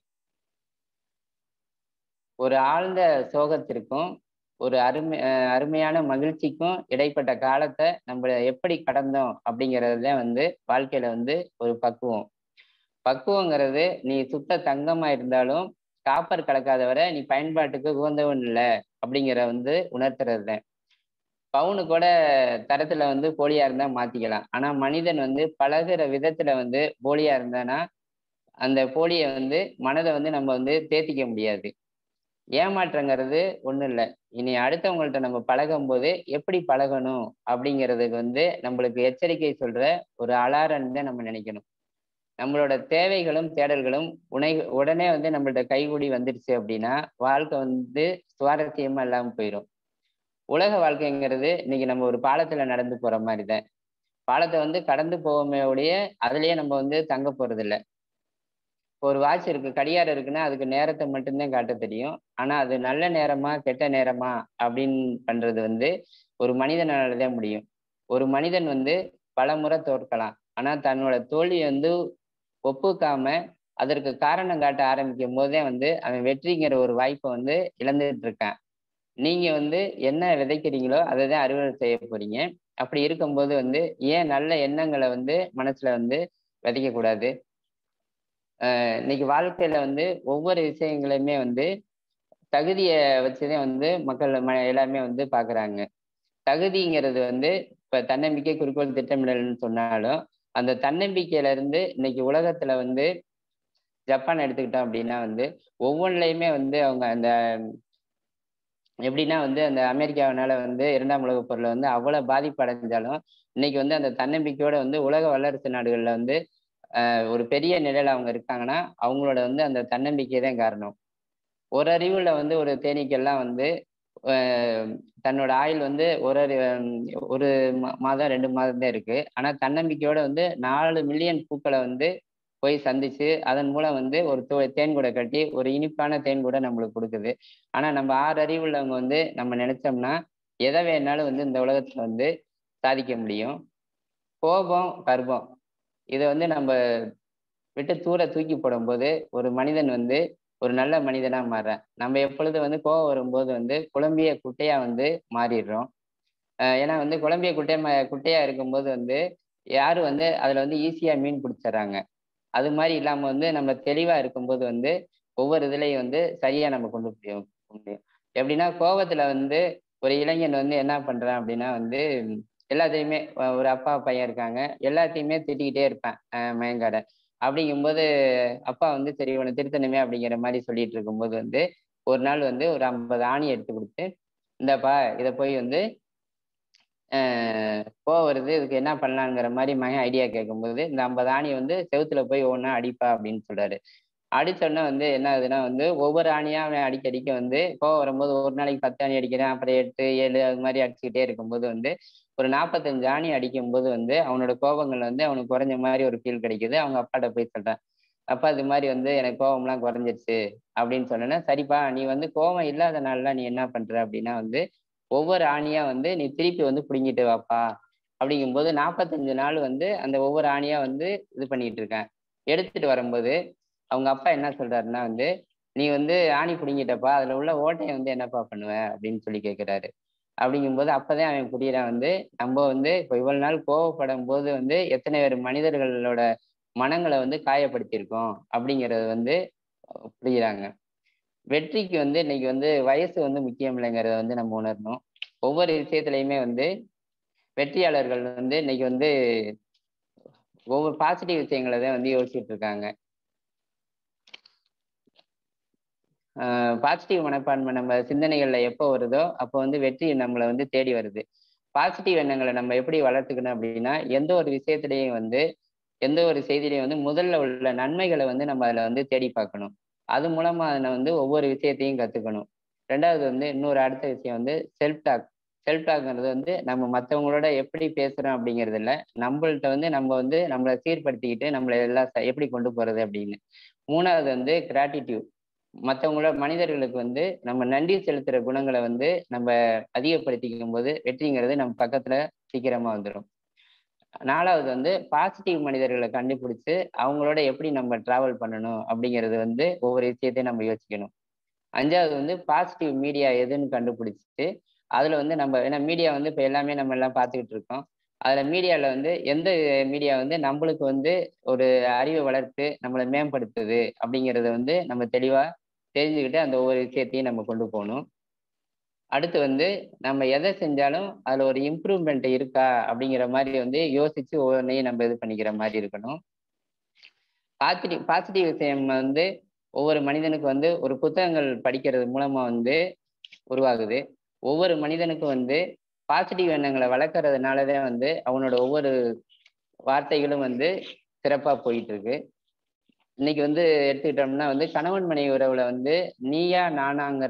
ஒரு ஆழ்ந்த சோகத்திற்கும் ஒரு அருமை அருமையான மகிழ்ச்சிக்கும் இடைப்பட்ட காலத்தை நம்ம எப்படி கடந்தோம் அப்படிங்கிறது தான் வந்து வாழ்க்கையில வந்து ஒரு பக்குவம் பக்குவங்கிறது நீ சுத்த தங்கமா இருந்தாலும் காப்பர் கலக்காத வரை நீ பயன்பாட்டுக்கு உகந்தவன் இல்லை அப்படிங்கிற வந்து உணர்த்துறது தான் பவுனு கூட தரத்துல வந்து போலியா இருந்தா மாத்திக்கலாம் ஆனா மனிதன் வந்து பழகுற விதத்துல வந்து போலியா இருந்தானா அந்த போலியை வந்து மனதை வந்து நம்ம வந்து தேத்திக்க முடியாது ஏமாற்றங்கிறது ஒன்றும் இல்லை இனி அடுத்தவங்கள்ட்ட நம்ம பழகும் போது எப்படி பழகணும் அப்படிங்கிறதுக்கு வந்து நம்மளுக்கு எச்சரிக்கை சொல்ற ஒரு அலாரம் தான் நம்ம நினைக்கணும் நம்மளோட தேவைகளும் தேடல்களும் உணை உடனே வந்து நம்மள்ட்ட கைகூடி வந்துடுச்சு அப்படின்னா வாழ்க்கை வந்து சுவாரஸ்யமா இல்லாம போயிடும் உலக வாழ்க்கைங்கிறது இன்னைக்கு நம்ம ஒரு பாலத்துல நடந்து போற மாதிரி தான் பாலத்தை வந்து கடந்து போவோமே ஒழிய அதுலயே நம்ம வந்து தங்க போறது இல்லை ஒரு வாட்ச் இருக்கு கடிகாரம் இருக்குன்னா அதுக்கு நேரத்தை மட்டும்தான் காட்ட தெரியும் ஆனா அது நல்ல நேரமா கெட்ட நேரமா அப்படின்னு பண்றது வந்து ஒரு மனிதனாலதான் முடியும் ஒரு மனிதன் வந்து பல முறை தோற்கலாம் ஆனா தன்னோட தோல்வி வந்து ஒப்புக்காம அதற்கு காரணம் காட்ட ஆரம்பிக்கும் போதே வந்து அவன் வெற்றிங்கிற ஒரு வாய்ப்பை வந்து இழந்துட்டு இருக்கான் நீங்க வந்து என்ன விதைக்கிறீங்களோ அதை தான் அறுவடை செய்ய போறீங்க அப்படி இருக்கும்போது வந்து ஏன் நல்ல எண்ணங்களை வந்து மனசுல வந்து விதைக்க கூடாது ஆஹ் இன்னைக்கு வாழ்க்கையில வந்து ஒவ்வொரு விஷயங்களையுமே வந்து தகுதியை வச்சுதான் வந்து மக்கள் ம எல்லாருமே வந்து பாக்குறாங்க தகுதிங்கிறது வந்து இப்ப தன்னம்பிக்கை குறிக்கோள் திட்டமிடல்னு சொன்னாலும் அந்த தன்னம்பிக்கையில இருந்து இன்னைக்கு உலகத்துல வந்து ஜப்பான் எடுத்துக்கிட்டோம் அப்படின்னா வந்து ஒவ்வொன்றுலையுமே வந்து அவங்க அந்த எப்படின்னா வந்து அந்த அமெரிக்காவினால வந்து இரண்டாம் உலக பொருளை வந்து அவ்வளவு பாதிப்பு அடைஞ்சாலும் இன்னைக்கு வந்து அந்த தன்னம்பிக்கையோட வந்து உலக வல்லரசு நாடுகள்ல வந்து ஒரு பெரிய நிலையில அவங்க இருக்காங்கன்னா அவங்களோட வந்து அந்த தன்னம்பிக்கை தான் காரணம் ஒரு அறிவுல வந்து ஒரு தேனீக்கெல்லாம் வந்து தன்னோட ஆயுள் வந்து ஒரு ஒரு மாதம் ரெண்டு மாதம் தான் இருக்கு ஆனா தன்னம்பிக்கையோட வந்து நாலு மில்லியன் பூக்களை வந்து போய் சந்திச்சு அதன் மூலம் வந்து ஒரு தேன் கூட கட்டி ஒரு இனிப்பான தேன் கூட நம்மளுக்கு கொடுக்குது ஆனா நம்ம ஆறு அறிவு உள்ளவங்க வந்து நம்ம நினைச்சோம்னா எதை வேணாலும் வந்து இந்த உலகத்துல வந்து சாதிக்க முடியும் கோபம் கர்ப்பம் இதை வந்து நம்ம விட்டு தூர தூக்கி போடும்போது ஒரு மனிதன் வந்து ஒரு நல்ல மனிதனா மாறுறேன் நம்ம எப்பொழுது வந்து கோவம் வரும்போது வந்து குழம்பிய குட்டையா வந்து மாறிடுறோம் ஏன்னா வந்து குழம்பிய குட்டையா குட்டையா இருக்கும்போது வந்து யாரும் வந்து அதுல வந்து ஈஸியா மீன் பிடிச்சிடுறாங்க அது மாதிரி இல்லாம வந்து நம்ம தெளிவா இருக்கும்போது வந்து ஒவ்வொரு இதுலையும் வந்து சரியா நம்ம கொண்டு முடியும் முடியும் எப்படின்னா கோபத்துல வந்து ஒரு இளைஞன் வந்து என்ன பண்றான் அப்படின்னா வந்து எல்லாத்தையுமே ஒரு அப்பா பையன் இருக்காங்க எல்லாத்தையுமே திட்டிக்கிட்டே இருப்பேன் மயங்கார அப்படிங்கும்போது அப்பா வந்து சரி இவனை திருத்தணுமே அப்படிங்கிற மாதிரி சொல்லிட்டு இருக்கும்போது வந்து ஒரு நாள் வந்து ஒரு ஐம்பது ஆணி எடுத்து கொடுத்து இந்தப்பா இதை போய் வந்து கோவம் வருது இதுக்கு என்ன பண்ணலாங்கிற மாதிரி மகன் ஐடியா கேட்கும்போது இந்த ஐம்பது ஆணி வந்து செவுத்துல போய் ஒவ்வொன்றா அடிப்பா அப்படின்னு சொல்றாரு அடிச்சோடனே வந்து என்ன ஆகுதுன்னா வந்து ஒவ்வொரு ஆணியா அவன் அடிக்க அடிக்க வந்து கோவம் வரும்போது ஒரு நாளைக்கு பத்து ஆணி அடிக்கிறேன் அப்புறம் எட்டு ஏழு அது மாதிரி அடிச்சுக்கிட்டே இருக்கும்போது வந்து ஒரு நாற்பத்தஞ்சு ஆணி அடிக்கும் போது வந்து அவனோட கோபங்கள் வந்து அவனுக்கு குறைஞ்ச மாதிரி ஒரு ஃபீல் கிடைக்குது அவங்க அப்பாட்ட போய் சொல்றான் அப்பா இது மாதிரி வந்து எனக்கு கோபம்லாம் குறைஞ்சிருச்சு அப்படின்னு சொன்னேன்னா சரிப்பா நீ வந்து கோபம் இல்லாத நாள்ல நீ என்ன பண்ற அப்படின்னா வந்து ஒவ்வொரு ஆணியா வந்து நீ திருப்பி வந்து பிடுங்கிட்டு வாப்பா அப்படிங்கும்போது நாற்பத்தஞ்சு நாள் வந்து அந்த ஒவ்வொரு ஆணியா வந்து இது பண்ணிட்டு இருக்கேன் எடுத்துட்டு வரும்போது அவங்க அப்பா என்ன சொல்றாருன்னா வந்து நீ வந்து ஆணி பிடுங்கிட்டப்பா அதுல உள்ள ஓட்டையை வந்து என்னப்பா பண்ணுவ அப்படின்னு சொல்லி கேட்கிறாரு அப்படிங்கும்போது அப்பதான் அவன் புரியறான் வந்து நம்ம வந்து இப்போ இவ்வளவு நாள் கோவப்படும் போது வந்து எத்தனை பேர் மனிதர்களோட மனங்களை வந்து காயப்படுத்தியிருக்கோம் அப்படிங்கிறது வந்து புரியுறாங்க வெற்றிக்கு வந்து இன்னைக்கு வந்து வயசு வந்து முக்கியம் இல்லைங்கிறத வந்து நம்ம உணரணும் ஒவ்வொரு விஷயத்துலையுமே வந்து வெற்றியாளர்கள் வந்து இன்னைக்கு வந்து ஒவ்வொரு பாசிட்டிவ் விஷயங்களை தான் வந்து யோசிச்சுட்டு இருக்காங்க பாசிட்டிவ் மனப்பான்மை நம்ம சிந்தனைகள்ல எப்போ வருதோ அப்போ வந்து வெற்றி நம்மளை வந்து தேடி வருது பாசிட்டிவ் எண்ணங்களை நம்ம எப்படி வளர்த்துக்கணும் அப்படின்னா எந்த ஒரு விஷயத்திலையும் வந்து எந்த ஒரு செய்தியிலையும் வந்து முதல்ல உள்ள நன்மைகளை வந்து நம்ம அதுல வந்து தேடி பார்க்கணும் அது மூலமா அதில் வந்து ஒவ்வொரு விஷயத்தையும் கத்துக்கணும் ரெண்டாவது வந்து இன்னொரு அடுத்த விஷயம் வந்து செல்ஃப் டாக் செல்ஃப் டாக்ங்கிறது வந்து நம்ம மற்றவங்களோட எப்படி பேசுறோம் அப்படிங்கிறது இல்லை நம்மள்ட்ட வந்து நம்ம வந்து நம்மளை சீர்படுத்திக்கிட்டு நம்மளை எல்லாம் எப்படி கொண்டு போறது அப்படின்னு மூணாவது வந்து கிராட்டிடியூட் மற்றவங்களோட மனிதர்களுக்கு வந்து நம்ம நன்றி செலுத்துற குணங்களை வந்து நம்ம அதிகப்படுத்திக்கும் போது வெற்றிங்கிறது நம்ம பக்கத்துல சீக்கிரமா வந்துடும் நாலாவது வந்து பாசிட்டிவ் மனிதர்களை கண்டுபிடிச்சு அவங்களோட எப்படி நம்ம டிராவல் பண்ணணும் அப்படிங்கிறது வந்து ஒவ்வொரு விஷயத்தையும் நம்ம யோசிக்கணும் அஞ்சாவது வந்து பாசிட்டிவ் மீடியா எதுன்னு கண்டுபிடிச்சிட்டு அதுல வந்து நம்ம ஏன்னா மீடியா வந்து இப்போ எல்லாமே நம்ம எல்லாம் பார்த்துக்கிட்டு இருக்கோம் அதுல மீடியால வந்து எந்த மீடியா வந்து நம்மளுக்கு வந்து ஒரு அறிவை வளர்த்து நம்மளை மேம்படுத்துது அப்படிங்கிறத வந்து நம்ம தெளிவா தெரிஞ்சுக்கிட்டு அந்த ஒவ்வொரு விஷயத்தையும் நம்ம கொண்டு போகணும் அடுத்து வந்து நம்ம எதை செஞ்சாலும் அதுல ஒரு இம்ப்ரூவ்மெண்ட் இருக்கா அப்படிங்கிற மாதிரி வந்து யோசிச்சு ஒவ்வொன்றையும் நம்ம இது பண்ணிக்கிற மாதிரி இருக்கணும் பாசிட்டிவ் பாசிட்டிவ் விஷயம் வந்து ஒவ்வொரு மனிதனுக்கு வந்து ஒரு புத்தகங்கள் படிக்கிறது மூலமா வந்து உருவாகுது ஒவ்வொரு மனிதனுக்கும் வந்து பாசிட்டிவ் எண்ணங்களை வளர்க்கறதுனாலதான் வந்து அவனோட ஒவ்வொரு வார்த்தைகளும் வந்து சிறப்பா போயிட்டு இருக்கு இன்னைக்கு வந்து எடுத்துக்கிட்டோம்னா வந்து கணவன் மனைவி உறவுல வந்து நீயா நானாங்கிற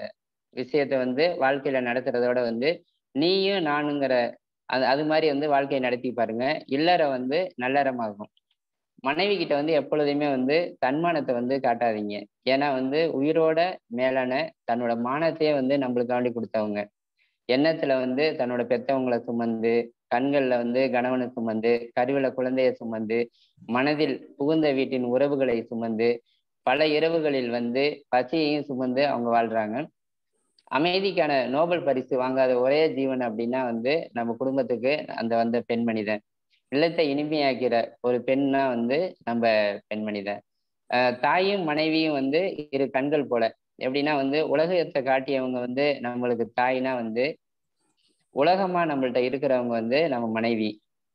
விஷயத்த வந்து வாழ்க்கையில நடத்துறதோட வந்து நீயும் நானுங்கிற அது அது மாதிரி வந்து வாழ்க்கையை நடத்தி பாருங்க இல்லற வந்து நல்லறமாகும் மனைவி கிட்ட வந்து எப்பொழுதுமே வந்து தன்மானத்தை வந்து காட்டாதீங்க ஏன்னா வந்து உயிரோட மேலான தன்னோட மானத்தையே வந்து நம்மளுக்காண்டி கொடுத்தவங்க எண்ணத்துல வந்து தன்னோட பெத்தவங்களை சுமந்து கண்கள்ல வந்து கணவனை சுமந்து கருவில குழந்தைய சுமந்து மனதில் புகுந்த வீட்டின் உறவுகளை சுமந்து பல இரவுகளில் வந்து பசியையும் சுமந்து அவங்க வாழ்றாங்க அமைதிக்கான நோபல் பரிசு வாங்காத ஒரே ஜீவன் அப்படின்னா வந்து நம்ம குடும்பத்துக்கு அந்த வந்த பெண்மணி தான் இல்லத்தை இனிமையாக்கிற ஒரு பெண்ணா வந்து நம்ம பெண்மணி தான் தாயும் மனைவியும் வந்து இரு கண்கள் போல எப்படின்னா வந்து உலகத்தை காட்டியவங்க வந்து நம்மளுக்கு தாய்னா வந்து உலகமா நம்மள்ட்ட இருக்கிறவங்க வந்து நம்ம மனைவி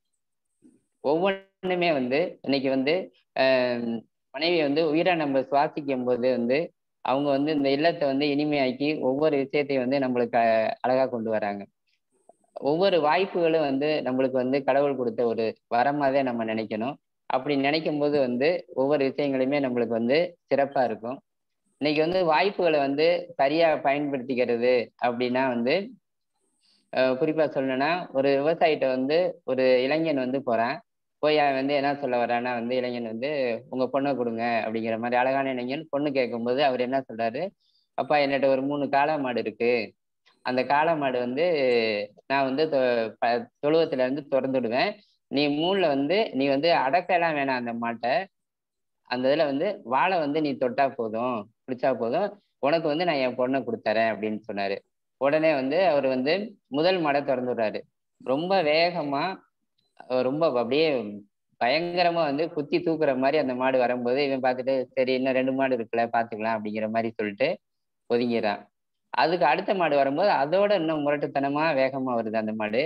ஒவ்வொன்றுமே வந்து இன்னைக்கு வந்து மனைவி வந்து உயிரை நம்ம சுவாசிக்கும் போது வந்து அவங்க வந்து இந்த இல்லத்தை வந்து இனிமையாக்கி ஒவ்வொரு விஷயத்தையும் வந்து நம்மளுக்கு அழகா கொண்டு வராங்க ஒவ்வொரு வாய்ப்புகளும் வந்து நம்மளுக்கு வந்து கடவுள் கொடுத்த ஒரு வரமாவே நம்ம நினைக்கணும் அப்படி நினைக்கும் போது வந்து ஒவ்வொரு விஷயங்களுமே நம்மளுக்கு வந்து சிறப்பா இருக்கும் இன்னைக்கு வந்து வாய்ப்புகளை வந்து சரியா பயன்படுத்திக்கிறது அப்படின்னா வந்து குறிப்பா சொல்லணும்னா ஒரு விவசாயிட்ட வந்து ஒரு இளைஞன் வந்து போறான் போய் அவன் வந்து என்ன சொல்ல வர்றான்னா வந்து இளைஞன் வந்து உங்க பொண்ணை கொடுங்க அப்படிங்கிற மாதிரி அழகான இளைஞன் பொண்ணு கேட்கும்போது அவர் என்ன சொல்றாரு அப்பா என்னட்ட ஒரு மூணு காளை மாடு இருக்கு அந்த காளை மாடு வந்து நான் வந்து தொழுவத்துல இருந்து திறந்து விடுவேன் நீ மூணுல வந்து நீ வந்து அடக்கலாம் வேணாம் அந்த மாட்டை அந்த இதுல வந்து வாழை வந்து நீ தொட்டா போதும் பிடிச்சா போதும் உனக்கு வந்து நான் என் பொண்ணை கொடுத்தறேன் அப்படின்னு சொன்னாரு உடனே வந்து அவர் வந்து முதல் மாடை திறந்து விடுறாரு ரொம்ப வேகமா ரொம்ப அப்படியே பயங்கரமா வந்து குத்தி தூக்குற மாதிரி அந்த மாடு வரும்போது இவன் பார்த்துட்டு சரி இன்னும் ரெண்டு மாடு இருக்குல்ல பாத்துக்கலாம் அப்படிங்கிற மாதிரி சொல்லிட்டு ஒதுங்கிடுறான் அதுக்கு அடுத்த மாடு வரும்போது அதோட இன்னும் முரட்டுத்தனமா வேகமா வருது அந்த மாடு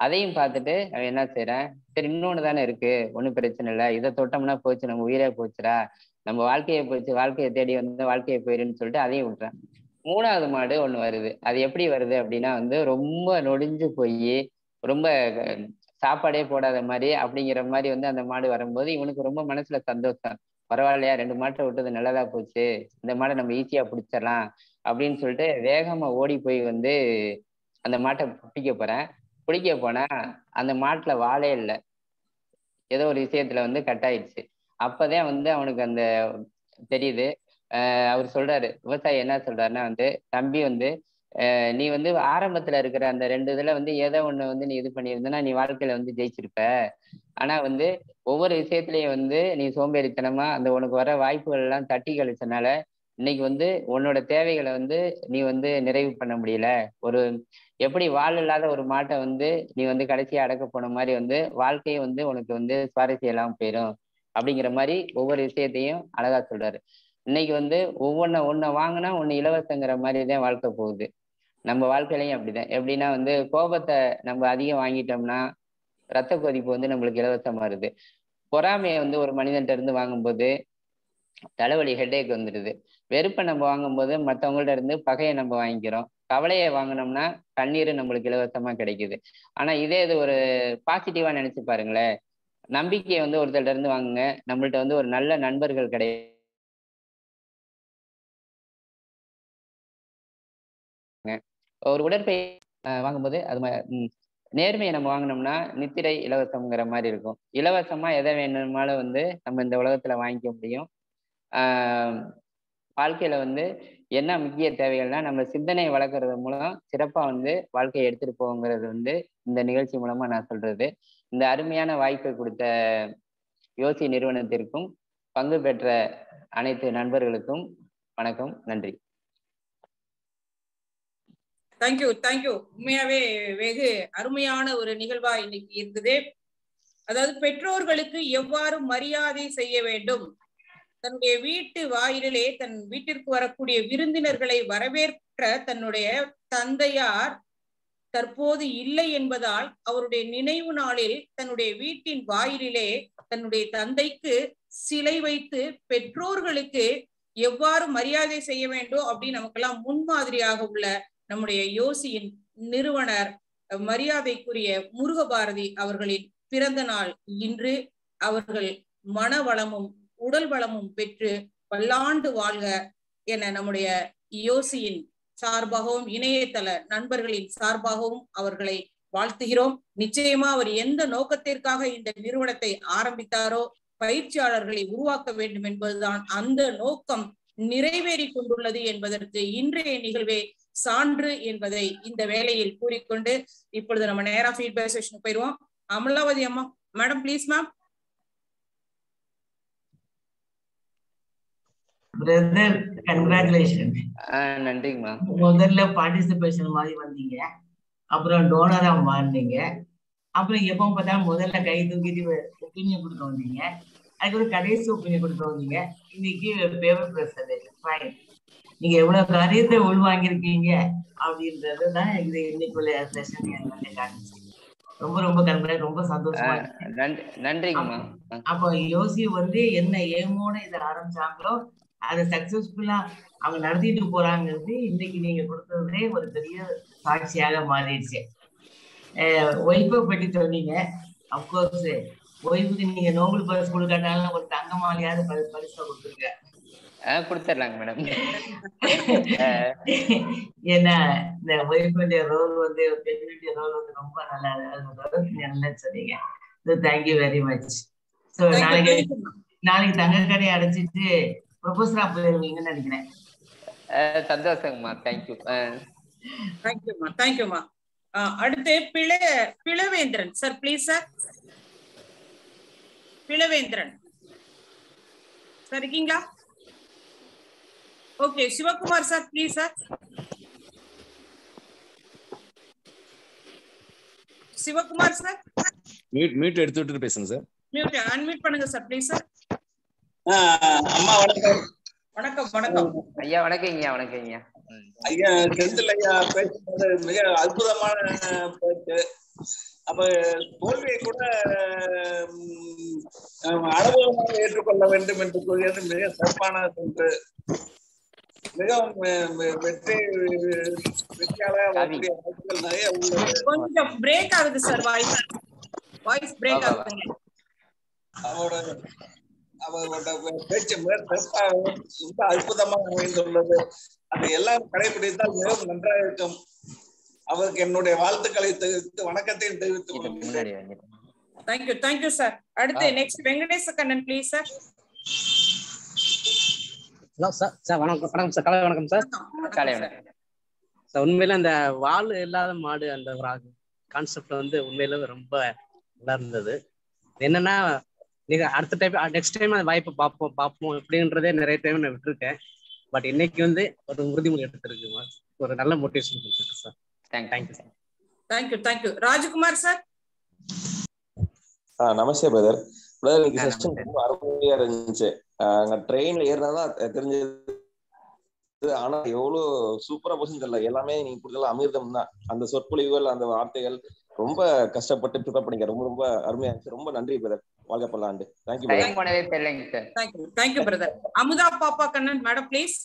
அதையும் பார்த்துட்டு அவன் என்ன செய்யறான் சரி இன்னொன்னு தானே இருக்கு ஒன்றும் பிரச்சனை இல்லை இதை தொட்டோம்னா போச்சு நம்ம உயிரே போச்சுடா நம்ம வாழ்க்கையை போச்சு வாழ்க்கையை தேடி வந்து வாழ்க்கையை போயிருன்னு சொல்லிட்டு அதையும் விட்டுறான் மூணாவது மாடு ஒண்ணு வருது அது எப்படி வருது அப்படின்னா வந்து ரொம்ப நொடிஞ்சு போய் ரொம்ப சாப்பாடே போடாத மாதிரி அப்படிங்கிற மாதிரி வந்து அந்த மாடு வரும்போது இவனுக்கு ரொம்ப மனசுல சந்தோஷம் பரவாயில்லையா ரெண்டு மாட்டை விட்டது நல்லதா போச்சு இந்த மாடை நம்ம ஈஸியா பிடிச்சிடலாம் அப்படின்னு சொல்லிட்டு வேகமா ஓடி போய் வந்து அந்த மாட்டை பிடிக்க போறேன் பிடிக்க போனா அந்த மாட்டுல வாழே இல்லை ஏதோ ஒரு விஷயத்துல வந்து கட் ஆயிடுச்சு அப்பதான் வந்து அவனுக்கு அந்த தெரியுது ஆஹ் அவர் சொல்றாரு விவசாயி என்ன சொல்றாருன்னா வந்து தம்பி வந்து நீ வந்து ஆரம்பத்துல இருக்கிற அந்த ரெண்டு இதுல வந்து ஏதோ ஒண்ணு வந்து நீ இது பண்ணியிருந்தனா நீ வாழ்க்கையில வந்து ஜெயிச்சிருப்ப ஆனா வந்து ஒவ்வொரு விஷயத்திலயும் வந்து நீ சோம்பேறித்தனமா அந்த உனக்கு வர வாய்ப்புகள் எல்லாம் தட்டி கழிச்சனால இன்னைக்கு வந்து உன்னோட தேவைகளை வந்து நீ வந்து நிறைவு பண்ண முடியல ஒரு எப்படி வாழ் இல்லாத ஒரு மாட்டை வந்து நீ வந்து கடைசியா அடக்க போன மாதிரி வந்து வாழ்க்கையை வந்து உனக்கு வந்து சுவாரஸ்யம் இல்லாம போயிடும் அப்படிங்கிற மாதிரி ஒவ்வொரு விஷயத்தையும் அழகா சொல்றாரு இன்னைக்கு வந்து ஒவ்வொன்ன ஒன்ன வாங்கினா ஒன்னு இலவசங்கிற மாதிரி தான் வாழ்க்கை போகுது நம்ம வாழ்க்கையிலையும் அப்படிதான் எப்படின்னா வந்து கோபத்தை நம்ம அதிகம் வாங்கிட்டோம்னா ரத்த கொதிப்பு வந்து நம்மளுக்கு இலவசமா வருது பொறாமையை வந்து ஒரு மனிதன்ட்ட இருந்து வாங்கும்போது தலைவலி ஹெட்டேக் வந்துடுது வெறுப்பை நம்ம வாங்கும்போது மற்றவங்கள்ட்ட இருந்து பகையை நம்ம வாங்கிக்கிறோம் கவலையை வாங்கினோம்னா கண்ணீர் நம்மளுக்கு இலவசமா கிடைக்குது ஆனா இதே இது ஒரு பாசிட்டிவா நினைச்சு பாருங்களேன் நம்பிக்கையை வந்து ஒருத்தர்கிட்ட இருந்து வாங்குங்க நம்மள்ட்ட வந்து ஒரு நல்ல நண்பர்கள் கிடை ஒரு உடற்பயிற்சி வாங்கும்போது அது நேர்மையை நம்ம வாங்கினோம்னா நித்திரை இலவசம்ங்கிற மாதிரி இருக்கும் இலவசமா எதை வேணுமாலும் வந்து நம்ம இந்த உலகத்துல வாங்கிக்க முடியும் ஆஹ் வாழ்க்கையில வந்து என்ன முக்கிய தேவைகள்னா நம்ம சிந்தனை வளர்க்கறது மூலம் சிறப்பா வந்து வாழ்க்கையை எடுத்துட்டு போங்கிறது வந்து இந்த நிகழ்ச்சி மூலமா நான் சொல்றது இந்த அருமையான வாய்ப்பை கொடுத்த யோசி நிறுவனத்திற்கும் பங்கு பெற்ற அனைத்து நண்பர்களுக்கும் வணக்கம் நன்றி தேங்க்யூ தேங்க்யூ உண்மையாவே வெகு அருமையான ஒரு நிகழ்வா இன்னைக்கு இருக்குது அதாவது பெற்றோர்களுக்கு எவ்வாறு மரியாதை செய்ய வேண்டும் தன்னுடைய வீட்டு வாயிலே தன் வீட்டிற்கு வரக்கூடிய விருந்தினர்களை வரவேற்ற தன்னுடைய தந்தையார் தற்போது இல்லை என்பதால் அவருடைய நினைவு நாளில் தன்னுடைய வீட்டின் வாயிலிலே தன்னுடைய தந்தைக்கு சிலை வைத்து பெற்றோர்களுக்கு எவ்வாறு மரியாதை செய்ய வேண்டும் அப்படின்னு நமக்கெல்லாம் முன்மாதிரியாக உள்ள நம்முடைய யோசியின் நிறுவனர் மரியாதைக்குரிய முருகபாரதி அவர்களின் பிறந்த நாள் இன்று அவர்கள் மன வளமும் உடல் வளமும் பெற்று பல்லாண்டு வாழ்க என நம்முடைய யோசியின் சார்பாகவும் இணையதள நண்பர்களின் சார்பாகவும் அவர்களை வாழ்த்துகிறோம் நிச்சயமா அவர் எந்த நோக்கத்திற்காக இந்த நிறுவனத்தை ஆரம்பித்தாரோ பயிற்சியாளர்களை உருவாக்க வேண்டும் என்பதுதான் அந்த நோக்கம் நிறைவேறி கொண்டுள்ளது என்பதற்கு இன்றைய நிகழ்வே சான்று என்பதை இந்த வேலையில் கூறிக்கொண்டு இப்பொழுது நம்ம நேரா ஃபீட்பேக் செஷன் போயிருவோம் அமலாவதி அம்மா madam please ma'am brother congratulation நன்றிங்கம்மா முதல்ல பார்ட்டிசிபேஷன் மாதிரி வந்தீங்க அப்புறம் டோனரா மாறினீங்க அப்புறம் எப்போ பார்த்தாலும் முதல்ல கை தூக்கிட்டு ஒப்பீனியன் கொடுக்க வந்தீங்க அதுக்கப்புறம் கடைசி ஒப்பீனியன் கொடுக்க வந்தீங்க இன்னைக்கு பேப்பர் பேசுறது ஃபைன் நீங்க எவ்வளவு காரியத்தை உள்வாங்கியிருக்கீங்க அப்படின்றது தான் இது இன்னைக்குள்ள செஷன் எனக்கு காட்டுச்சு ரொம்ப ரொம்ப கண்களை ரொம்ப சந்தோஷமா நன்றிங்கம்மா அப்போ யோசி வந்து என்ன ஏமோட இதை ஆரம்பிச்சாங்களோ அதை சக்சஸ்ஃபுல்லா அவங்க நடத்திட்டு போறாங்கிறது இன்னைக்கு நீங்க கொடுத்ததே ஒரு பெரிய சாட்சியாக மாறிடுச்சு ஒய்ஃபை பற்றி சொன்னீங்க அப்கோர்ஸ் ஒய்ஃபுக்கு நீங்க நோபல் பரிசு கொடுக்காட்டாலும் ஒரு தங்க மாலையாவது பரி பரிசா கொடுத்துருக்க கொடுத்துடலாங்க மேடம் ஏன்னா இந்த ஒய்ஃபுடைய ரோல் வந்து பெண்ணுடைய ரோல் வந்து ரொம்ப நல்லா நல்லா சொன்னீங்க தேங்க்யூ வெரி மச் ஸோ நாளைக்கு நாளைக்கு தங்க கடையை அடைச்சிட்டு ப்ரொஃபஸரா போயிருவீங்கன்னு நினைக்கிறேன் சந்தோஷங்கம்மா தேங்க்யூ தேங்க்யூமா தேங்க்யூமா அடுத்து பிள Pilavendran sir please sir Pilavendran sir இருக்கீங்களா okay Sivakumar sir please sir Sivakumar sir mute mute எடுத்து விட்டு பேசுங்க சார் மியூட் அன்மியூட் பண்ணுங்க சார் ப்ளீஸ் சார் அம்மா வணக்கம் வணக்கம் வணக்கம் ஐயா வணக்கங்கய்யா வணக்கங்கய்யா ஐயா செந்தில் ஐயா பேசுறது மிக அற்புதமான பேச்சு அப்ப தோல்வியை கூட உம், அஹ், அனுபவமாக ஏற்றுக்கொள்ள வேண்டும் என்று கூறியது மிக சிறப்பான ஒன்று மிகவும் வெ- வெ- வெற்றி வெற்றியாளர் வரக்கூடிய வாய்ப்புகள் நிறைய உள்ளது கொஞ்சம் பிரேக் ஆகுது சார் வாய்ஸ் வாய்ஸ் பிரேக் வா, வா, வா. ஆகுதுங்க அவரோட அவரோட பேச்சு மிக சிறப்பாகவும் ரொம்ப அற்புதமாக அமைந்துள்ளது அதை எல்லாம் கடைபிடித்தால் மிகவும் நன்றாக இருக்கும் அவருக்கு என்னுடைய வாழ்த்துக்களை தெரிவித்து வணக்கத்தையும் தெரிவித்துக் இது கொள்கிறேன் முன்னாடி வந்துட்டு தேங்க்யூ தேங்க்யூ சார் அடுத்து ஆ. Next Venkatesa Kannan please sir hello sir sir வணக்கம் வணக்கம் சார் காலை வணக்கம் சார் காலை வணக்கம் சார் உண்மையில அந்த வால் இல்லாத மாடு அந்த ஒரு கான்செப்ட் வந்து உண்மையில ரொம்ப நல்லா இருந்தது என்னன்னா நீங்க அடுத்த டைம் நெக்ஸ்ட் டைம் அந்த வாய்ப்பை பார்ப்போம் பார்ப்போம் இப்படின்றதே நிறைய டைம் நான் விட்டுருக்கேன் பட் இன்னைக்கு வந்து ஒரு உறுதிமொழி எடுத்திருக்கு ஒரு நல்ல மோட்டிவேஷன் கொடுத்துருக்கு sir thank you thank you sir thank you thank you Rajkumar sir ஆ நமஸ்தே பிரதர் பிரதர் இன்னைக்கு ஆ, செஷன் நமஸ்தே. ரொம்ப அருமையா இருந்துச்சு ஆ, அங்க ட்ரெயின்ல ஏறினாதான் தெரிஞ்சது ஆனா எவ்வளவு சூப்பரா போச்சுன்னு தெரியல எல்லாமே நீங்க கொடுத்தலாம் அமிர்தம் தான் அந்த சொற்பொழிவுகள் அந்த வார்த்தைகள் ரொம்ப கஷ்டப்பட்டு ப்ரிப்பேர் பண்ணிக்க ரொம்ப ரொம்ப அருமையா இருந்துச்சு ரொம்ப நன்றி பிரதர் வாழ்க பல்லாண்டு தேங்க்யூ பிரதர் டைம் போனதே தெரியலைங்க sir thank you thank you brother Amudha பாப்பா கண்ணன் மேடம் ப்ளீஸ்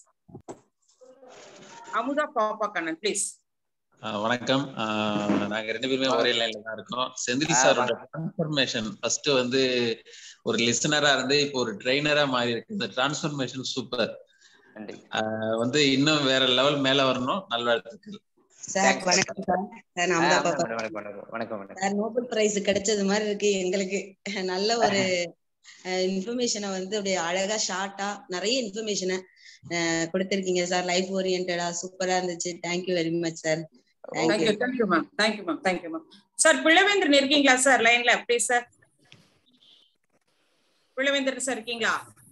அமுதா பாப்பா கண்ணன் ப்ளீஸ் ஆஹ் வணக்கம் ஆஹ் நாங்க ரெண்டு பேருமே ஒரே லைன்ல தான் இருக்கோம் செந்தில் ஆ, சாரோட டிரான்ஸ்பர்மேஷன் ஃபர்ஸ்ட் வந்து ஒரு லிசனரா இருந்து இப்போ ஒரு ட்ரெயினரா மாறி இருக்கு இந்த டிரான்ஸ்பர்மேஷன் சூப்பர் நன்றி வந்து இன்னும் வேற லெவல் மேல வரணும் நல்வாழ்த்துக்கள் சார் Thanks. வணக்கம் சார் சார் ஆ, நான் அமுதா வணக்கம் பாப்பா வணக்கம் வணக்கம் வணக்கம் வணக்கம் சார் நோபல் பிரைஸ் கிடைச்சது மாதிரி இருக்கு எங்களுக்கு நல்ல ஒரு இன்ஃபர்மேஷனை வந்து அப்படியே அழகா ஷார்ட்டா நிறைய இன்ஃபர்மேஷனை கொடுத்திருக்கீங்க சார் லைஃப் ஓரியன்டா சூப்பரா இருந்துச்சு thank you very much sir thank you thank you ma'am thank you ma'am thank you ma'am sir Pillavendran இருக்கீங்களா சார் லைன்ல ப்ளீஸ் சார் பிள்ளவேந்திரன் சார் இருக்கீங்களா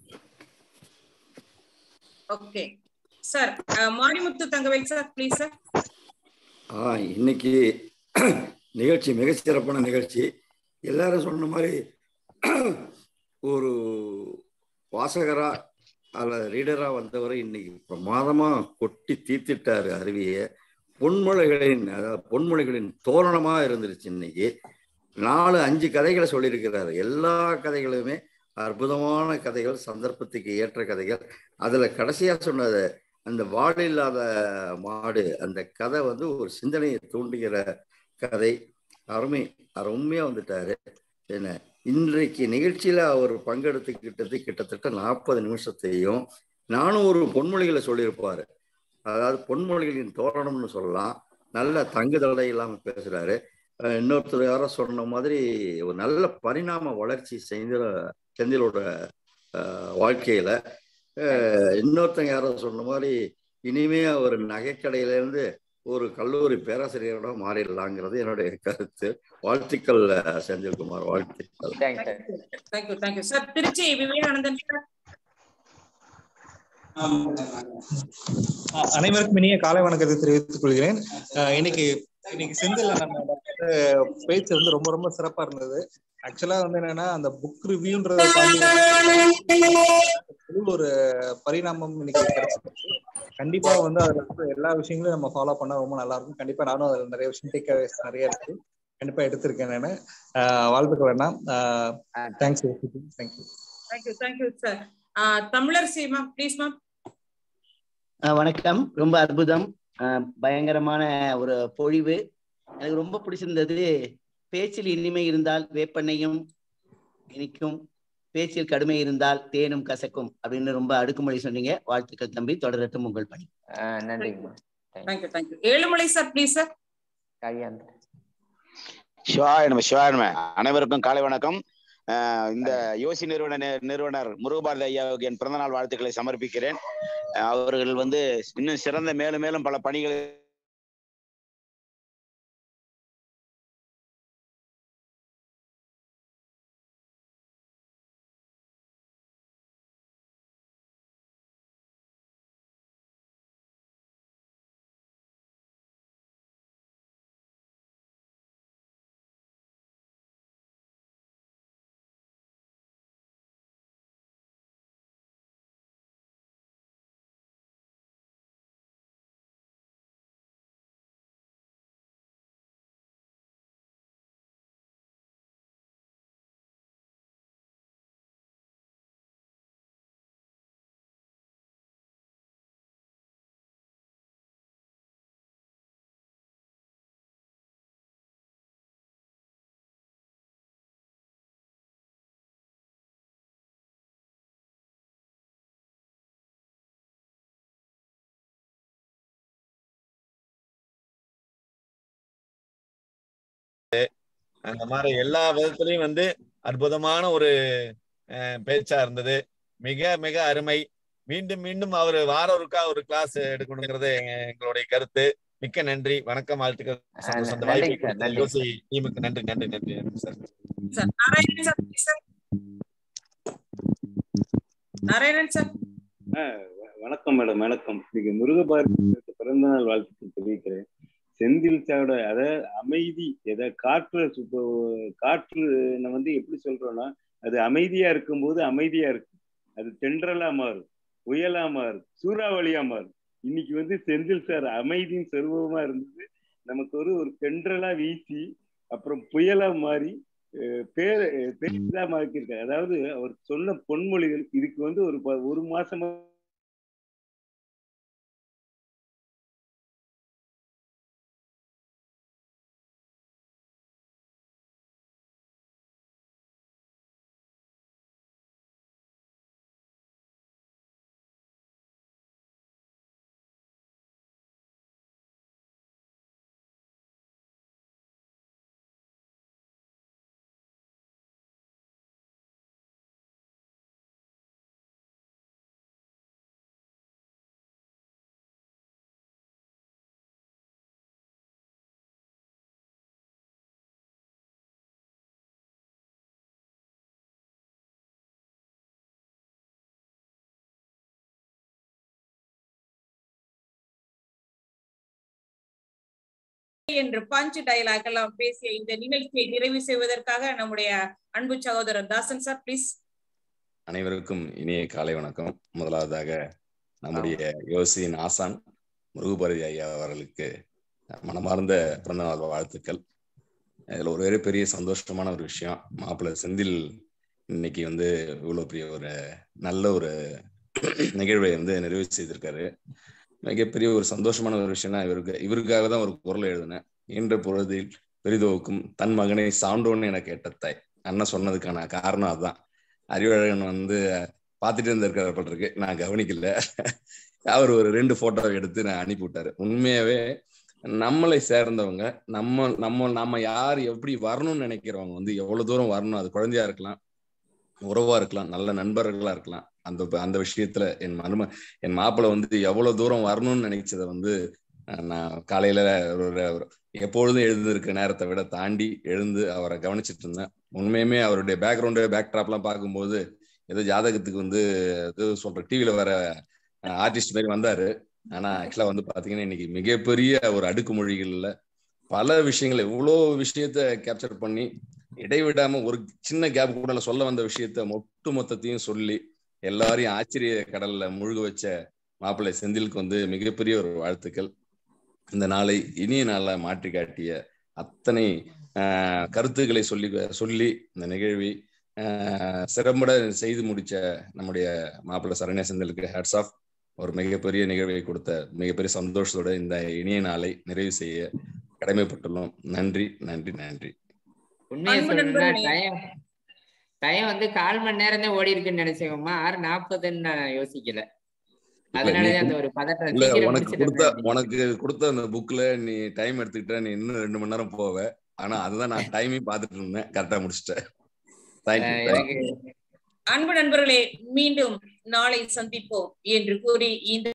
okay sir Marimuthu Thangavel sir please sir ஆ இன்னைக்கு நிகழ்ச்சி மிகச் சிறப்பான நிகழ்ச்சி எல்லாரும் சொன்ன மாதிரி ஒரு வாசகரா அல்லது ரீடரா வந்தவரை இன்னைக்கு பிரமாதமா கொட்டி தீர்த்திட்டாரு அருவியை பொன்மொழிகளின் அதாவது பொன்மொழிகளின் தோரணமா இருந்துருச்சு இன்னைக்கு நாலு அஞ்சு கதைகளை சொல்லியிருக்கிறாரு எல்லா கதைகளுமே அற்புதமான கதைகள் சந்தர்ப்பத்துக்கு ஏற்ற கதைகள் அதுல கடைசியா சொன்னது அந்த வாடு இல்லாத மாடு அந்த கதை வந்து ஒரு சிந்தனையை தூண்டுகிற கதை அருமை அருமையா வந்துட்டாரு என்ன இன்றைக்கு நிகழ்ச்சியில அவர் பங்கெடுத்துக்கிட்டது கிட்டத்தட்ட நாற்பது நிமிஷத்தையும் நானும் ஒரு பொன்மொழிகளை சொல்லியிருப்பாரு அதாவது பொன்மொழிகளின் தோரணம்னு சொல்லலாம் நல்ல தங்குதடை இல்லாம பேசுறாரு அஹ் இன்னொருத்தர் யாரோ சொன்ன மாதிரி ஒரு நல்ல பரிணாம வளர்ச்சி செந்தில செந்திலோட அஹ், வாழ்க்கையில அஹ், இன்னொருத்தங்க யாரோ சொன்ன மாதிரி இனிமே ஒரு நகைக்கடையில இருந்து ஒரு கல்லூரி பேராசிரியரோட மாறிடலாங்கிறது என்னுடைய கருத்து வாழ்த்துக்கள் அஹ், செந்தில்குமார் வாழ்த்துக்கள் thanks sir thank you thank you sir Trichy Vivekanandan sir அஹ் அனைவருக்கும் இனிய காலை வணக்கத்தை தெரிவித்துக் கொள்கிறேன் அஹ் இன்னைக்கு இன்னைக்கு செந்தில் அண்ணனோட வந்து பேச்சு வந்து ரொம்ப ரொம்ப சிறப்பா இருந்தது ஆக்சுவலா வந்து என்னன்னா அந்த புக் ரிவ்யூன்றத தாண்டி வந்து ஒரு பரிணாமம் இன்னைக்கு கிடைச்சிருக்கு கண்டிப்பா வந்து அதுல இருக்கிற எல்லா விஷயங்களையும் நம்ம ஃபாலோ பண்ணா ரொம்ப நல்லா இருக்கும் கண்டிப்பா நானும் அதுல நிறைய விஷயம் டேக் நிறைய இருக்கு கண்டிப்பா எடுத்திருக்கேன் நானு அஹ் வாழ்த்துக்க வேண்டாம் thanks thank you thank you thank you sir தமிழர் சி மேம் ப்ளீஸ் மேம் அஹ் வணக்கம் ரொம்ப அற்புதம் அஹ் பயங்கரமான ஒரு பொழிவு எனக்கு ரொம்ப பிடிச்சிருந்தது பேச்சில் இனிமை இருந்தால் வேப்பெண்ணையும் இனிக்கும் பேச்சில் கடுமை இருந்தால் தேனும் கசக்கும் அப்படின்னு ரொம்ப அடுக்குமொழி சொன்னீங்க வாழ்த்துக்கள் தம்பி தொடரட்டும் உங்கள் பணி நன்றிங்க thank you thank you Ezhumalai sir please sir கல்யாணம் சிவாய நம்ம சிவாய நம்ம அனைவருக்கும் காலை வணக்கம் அஹ் இந்த யோசி நிறுவன நி- நிறுவனர் முருகபாரதி ஐயாவுக்கு என் பிறந்தநாள் வாழ்த்துக்களை சமர்ப்பிக்கிறேன் அஹ் அவர்கள் வந்து இன்னும் சிறந்த மேலும் மேலும் பல பணிகளை அந்த மாதிரி எல்லா விதத்திலையும் வந்து அற்புதமான ஒரு அஹ், பேச்சா இருந்தது மிக மிக அருமை மீண்டும் மீண்டும் அவர் வார ஒருக்கா ஒரு கிளாஸ் எடுக்கணுங்கிறது எங்க- எங்களுடைய கருத்து மிக்க நன்றி வணக்கம் வாழ்த்துக்கள் சந்தோஷம் அந்த நன்றி வாய்ப்பை சார், கொடுத்த நன்றி. யோசி டீமுக்கு நன்றி நன்றி நன்றி நன்றி sir sir Narayanan sir please sir Narayanan sir ஆ, வ- வணக்கம் மேடம் வணக்கம் இன்னைக்கு முருகபாரதிக்கு பிறந்த நாள் வாழ்த்துக்கள் தெரிவிக்கிறேன் செந்தில் சாவோட அதாவது அமைதி எதை காற்று இப்போ காற்று நம்ம வந்து எப்படி சொல்றோம்னா அது அமைதியா இருக்கும்போது அமைதியா இருக்கு அது தென்றலா மாறும் புயலா மாறும் சூறாவளியா மாறும் இன்னைக்கு வந்து செந்தில் சார் அமைதியும் செல்வமா இருந்தது நமக்கு ஒரு ஒரு தென்றலா வீசி அப்புறம் புயலா மாறி அஹ், பேர் பேரா மாற்றிருக்காரு அதாவது அவர் சொன்ன பொன்மொழிகள் இதுக்கு வந்து ஒரு ப- ஒரு மாசமா என்று பஞ்ச் டயலாக் எல்லாம் பேசிய இந்த நிகழ்ச்சியை நிறைவு செய்வதற்காக நம்முடைய அன்பு சகோதரர் தாசன் சார் ப்ளீஸ் அனைவருக்கும் இனிய காலை வணக்கம் முதலாவதாக நம்முடைய யோசியின் ஆசான் முருகுபாரதி ஐயா அவர்களுக்கு மனமார்ந்த பிறந்தநாள் வாழ்த்துக்கள் இதுல ஒரு பெரிய சந்தோஷமான ஒரு விஷயம் மாப்பிள்ளை செந்தில் இன்னைக்கு வந்து இவ்வளவு பெரிய ஒரு நல்ல ஒரு நிகழ்வை வந்து நிறைவு செய்திருக்காரு மிகப்பெரிய ஒரு சந்தோஷமான ஒரு விஷயம்னா இவருக்கு இவருக்காக தான் ஒரு குரல் எழுதினேன் என்ற பொழுதில் பெரிதோவுக்கும் தன் மகனை சான்றோன்னு என கேட்ட தாய் அண்ணன் சொன்னதுக்கான காரணம் அதுதான் அறிவழகன் வந்து பார்த்துட்டு இருந்திருக்காரு இருக்கு நான் கவனிக்கல அவர் ஒரு ரெண்டு போட்டோ எடுத்து நான் அனுப்பி விட்டாரு உண்மையாவே நம்மளை சேர்ந்தவங்க நம்ம நம்ம நம்ம யார் எப்படி வரணும்னு நினைக்கிறவங்க வந்து எவ்வளவு தூரம் வரணும் அது குழந்தையா இருக்கலாம் உறவா இருக்கலாம் நல்ல நண்பர்களா இருக்கலாம் அந்த அந்த விஷயத்துல என் மரும என் மாப்பிள்ளை வந்து எவ்வளவு தூரம் வரணும்னு நினைச்சதை வந்து அஹ், நான் காலையில ஒரு ஒரு- எப்பொழுதும் எழுந்திருக்க நேரத்தை விட தாண்டி எழுந்து அவரை கவனிச்சிட்டு இருந்தேன் உண்மையுமே அவருடைய பேக்ரவுண்டு பேக் ட்ராப்லாம் பார்க்கும்போது ஏதோ ஜாதகத்துக்கு வந்து ஏதோ சொல்ற டிவியில வர ஆர்டிஸ்ட் மாதிரி வந்தாரு ஆனா ஆக்சுவலா வந்து பாத்தீங்கன்னா இன்னைக்கு மிகப்பெரிய ஒரு அடுக்குமொழிகள்ல பல விஷயங்களை இவ்வளோ விஷயத்த கேப்சர் பண்ணி இடைவிடாம ஒரு சின்ன கேப் கூட இல்ல, சொல்ல வந்த விஷயத்த மொட்டு மொத்தத்தையும் சொல்லி எல்லாரையும் ஆச்சரிய கடல்ல முழுக வச்ச மாப்பிள்ளை செந்திலுக்கு வந்து மிகப்பெரிய ஒரு வாழ்த்துக்கள் இந்த நாளை இனிய நாளா மாற்றி காட்டிய அத்தனை ஆஹ், கருத்துக்களை சொல்லி சொல்லி இந்த நிகழ்வை ஆஹ், சிறம்பட செய்து முடிச்ச நம்முடைய மாப்பிள்ளை சரண்யா செந்திலுக்கு ஹேட்ஸ் ஆஃப் ஒரு மிகப்பெரிய நிகழ்வை கொடுத்த மிகப்பெரிய சந்தோஷத்தோட இந்த இனிய நாளை நிறைவு செய்ய கடமைப்பட்டுள்ளோம் நன்றி நன்றி நன்றி உண்மையை அன்பு சொல்லணும்னா நண்பர்களே. டைம் டைம் வந்து கால் மணி நேரம் தான் ஓடி இருக்குன்னு நினைச்சேங்கம்மா ஆறு நாற்பதுன்னு நான் யோசிக்கல இல்ல, அதனாலதான் நீ அந்த ஒரு பதட்டம் இல்ல சீக்கிரம் உனக்கு கொடுத்த முடிச்சிட்டோமே அப்படின்னு. உனக்கு கொடுத்த அந்த புக்ல நீ டைம் எடுத்துக்கிட்ட நீ இன்னும் ரெண்டு மணி நேரம் போவ ஆனா அதுதான் நான் டைமையும் பார்த்துட்டு இருந்தேன் கரெக்டா முடிச்சிட்டேன் தேங்க்யூ அஹ் தேங்க்யூ எனக்கு அன்பு நண்பர்களே மீண்டும் நாளை சந்திப்போம் என்று கூறி இந்த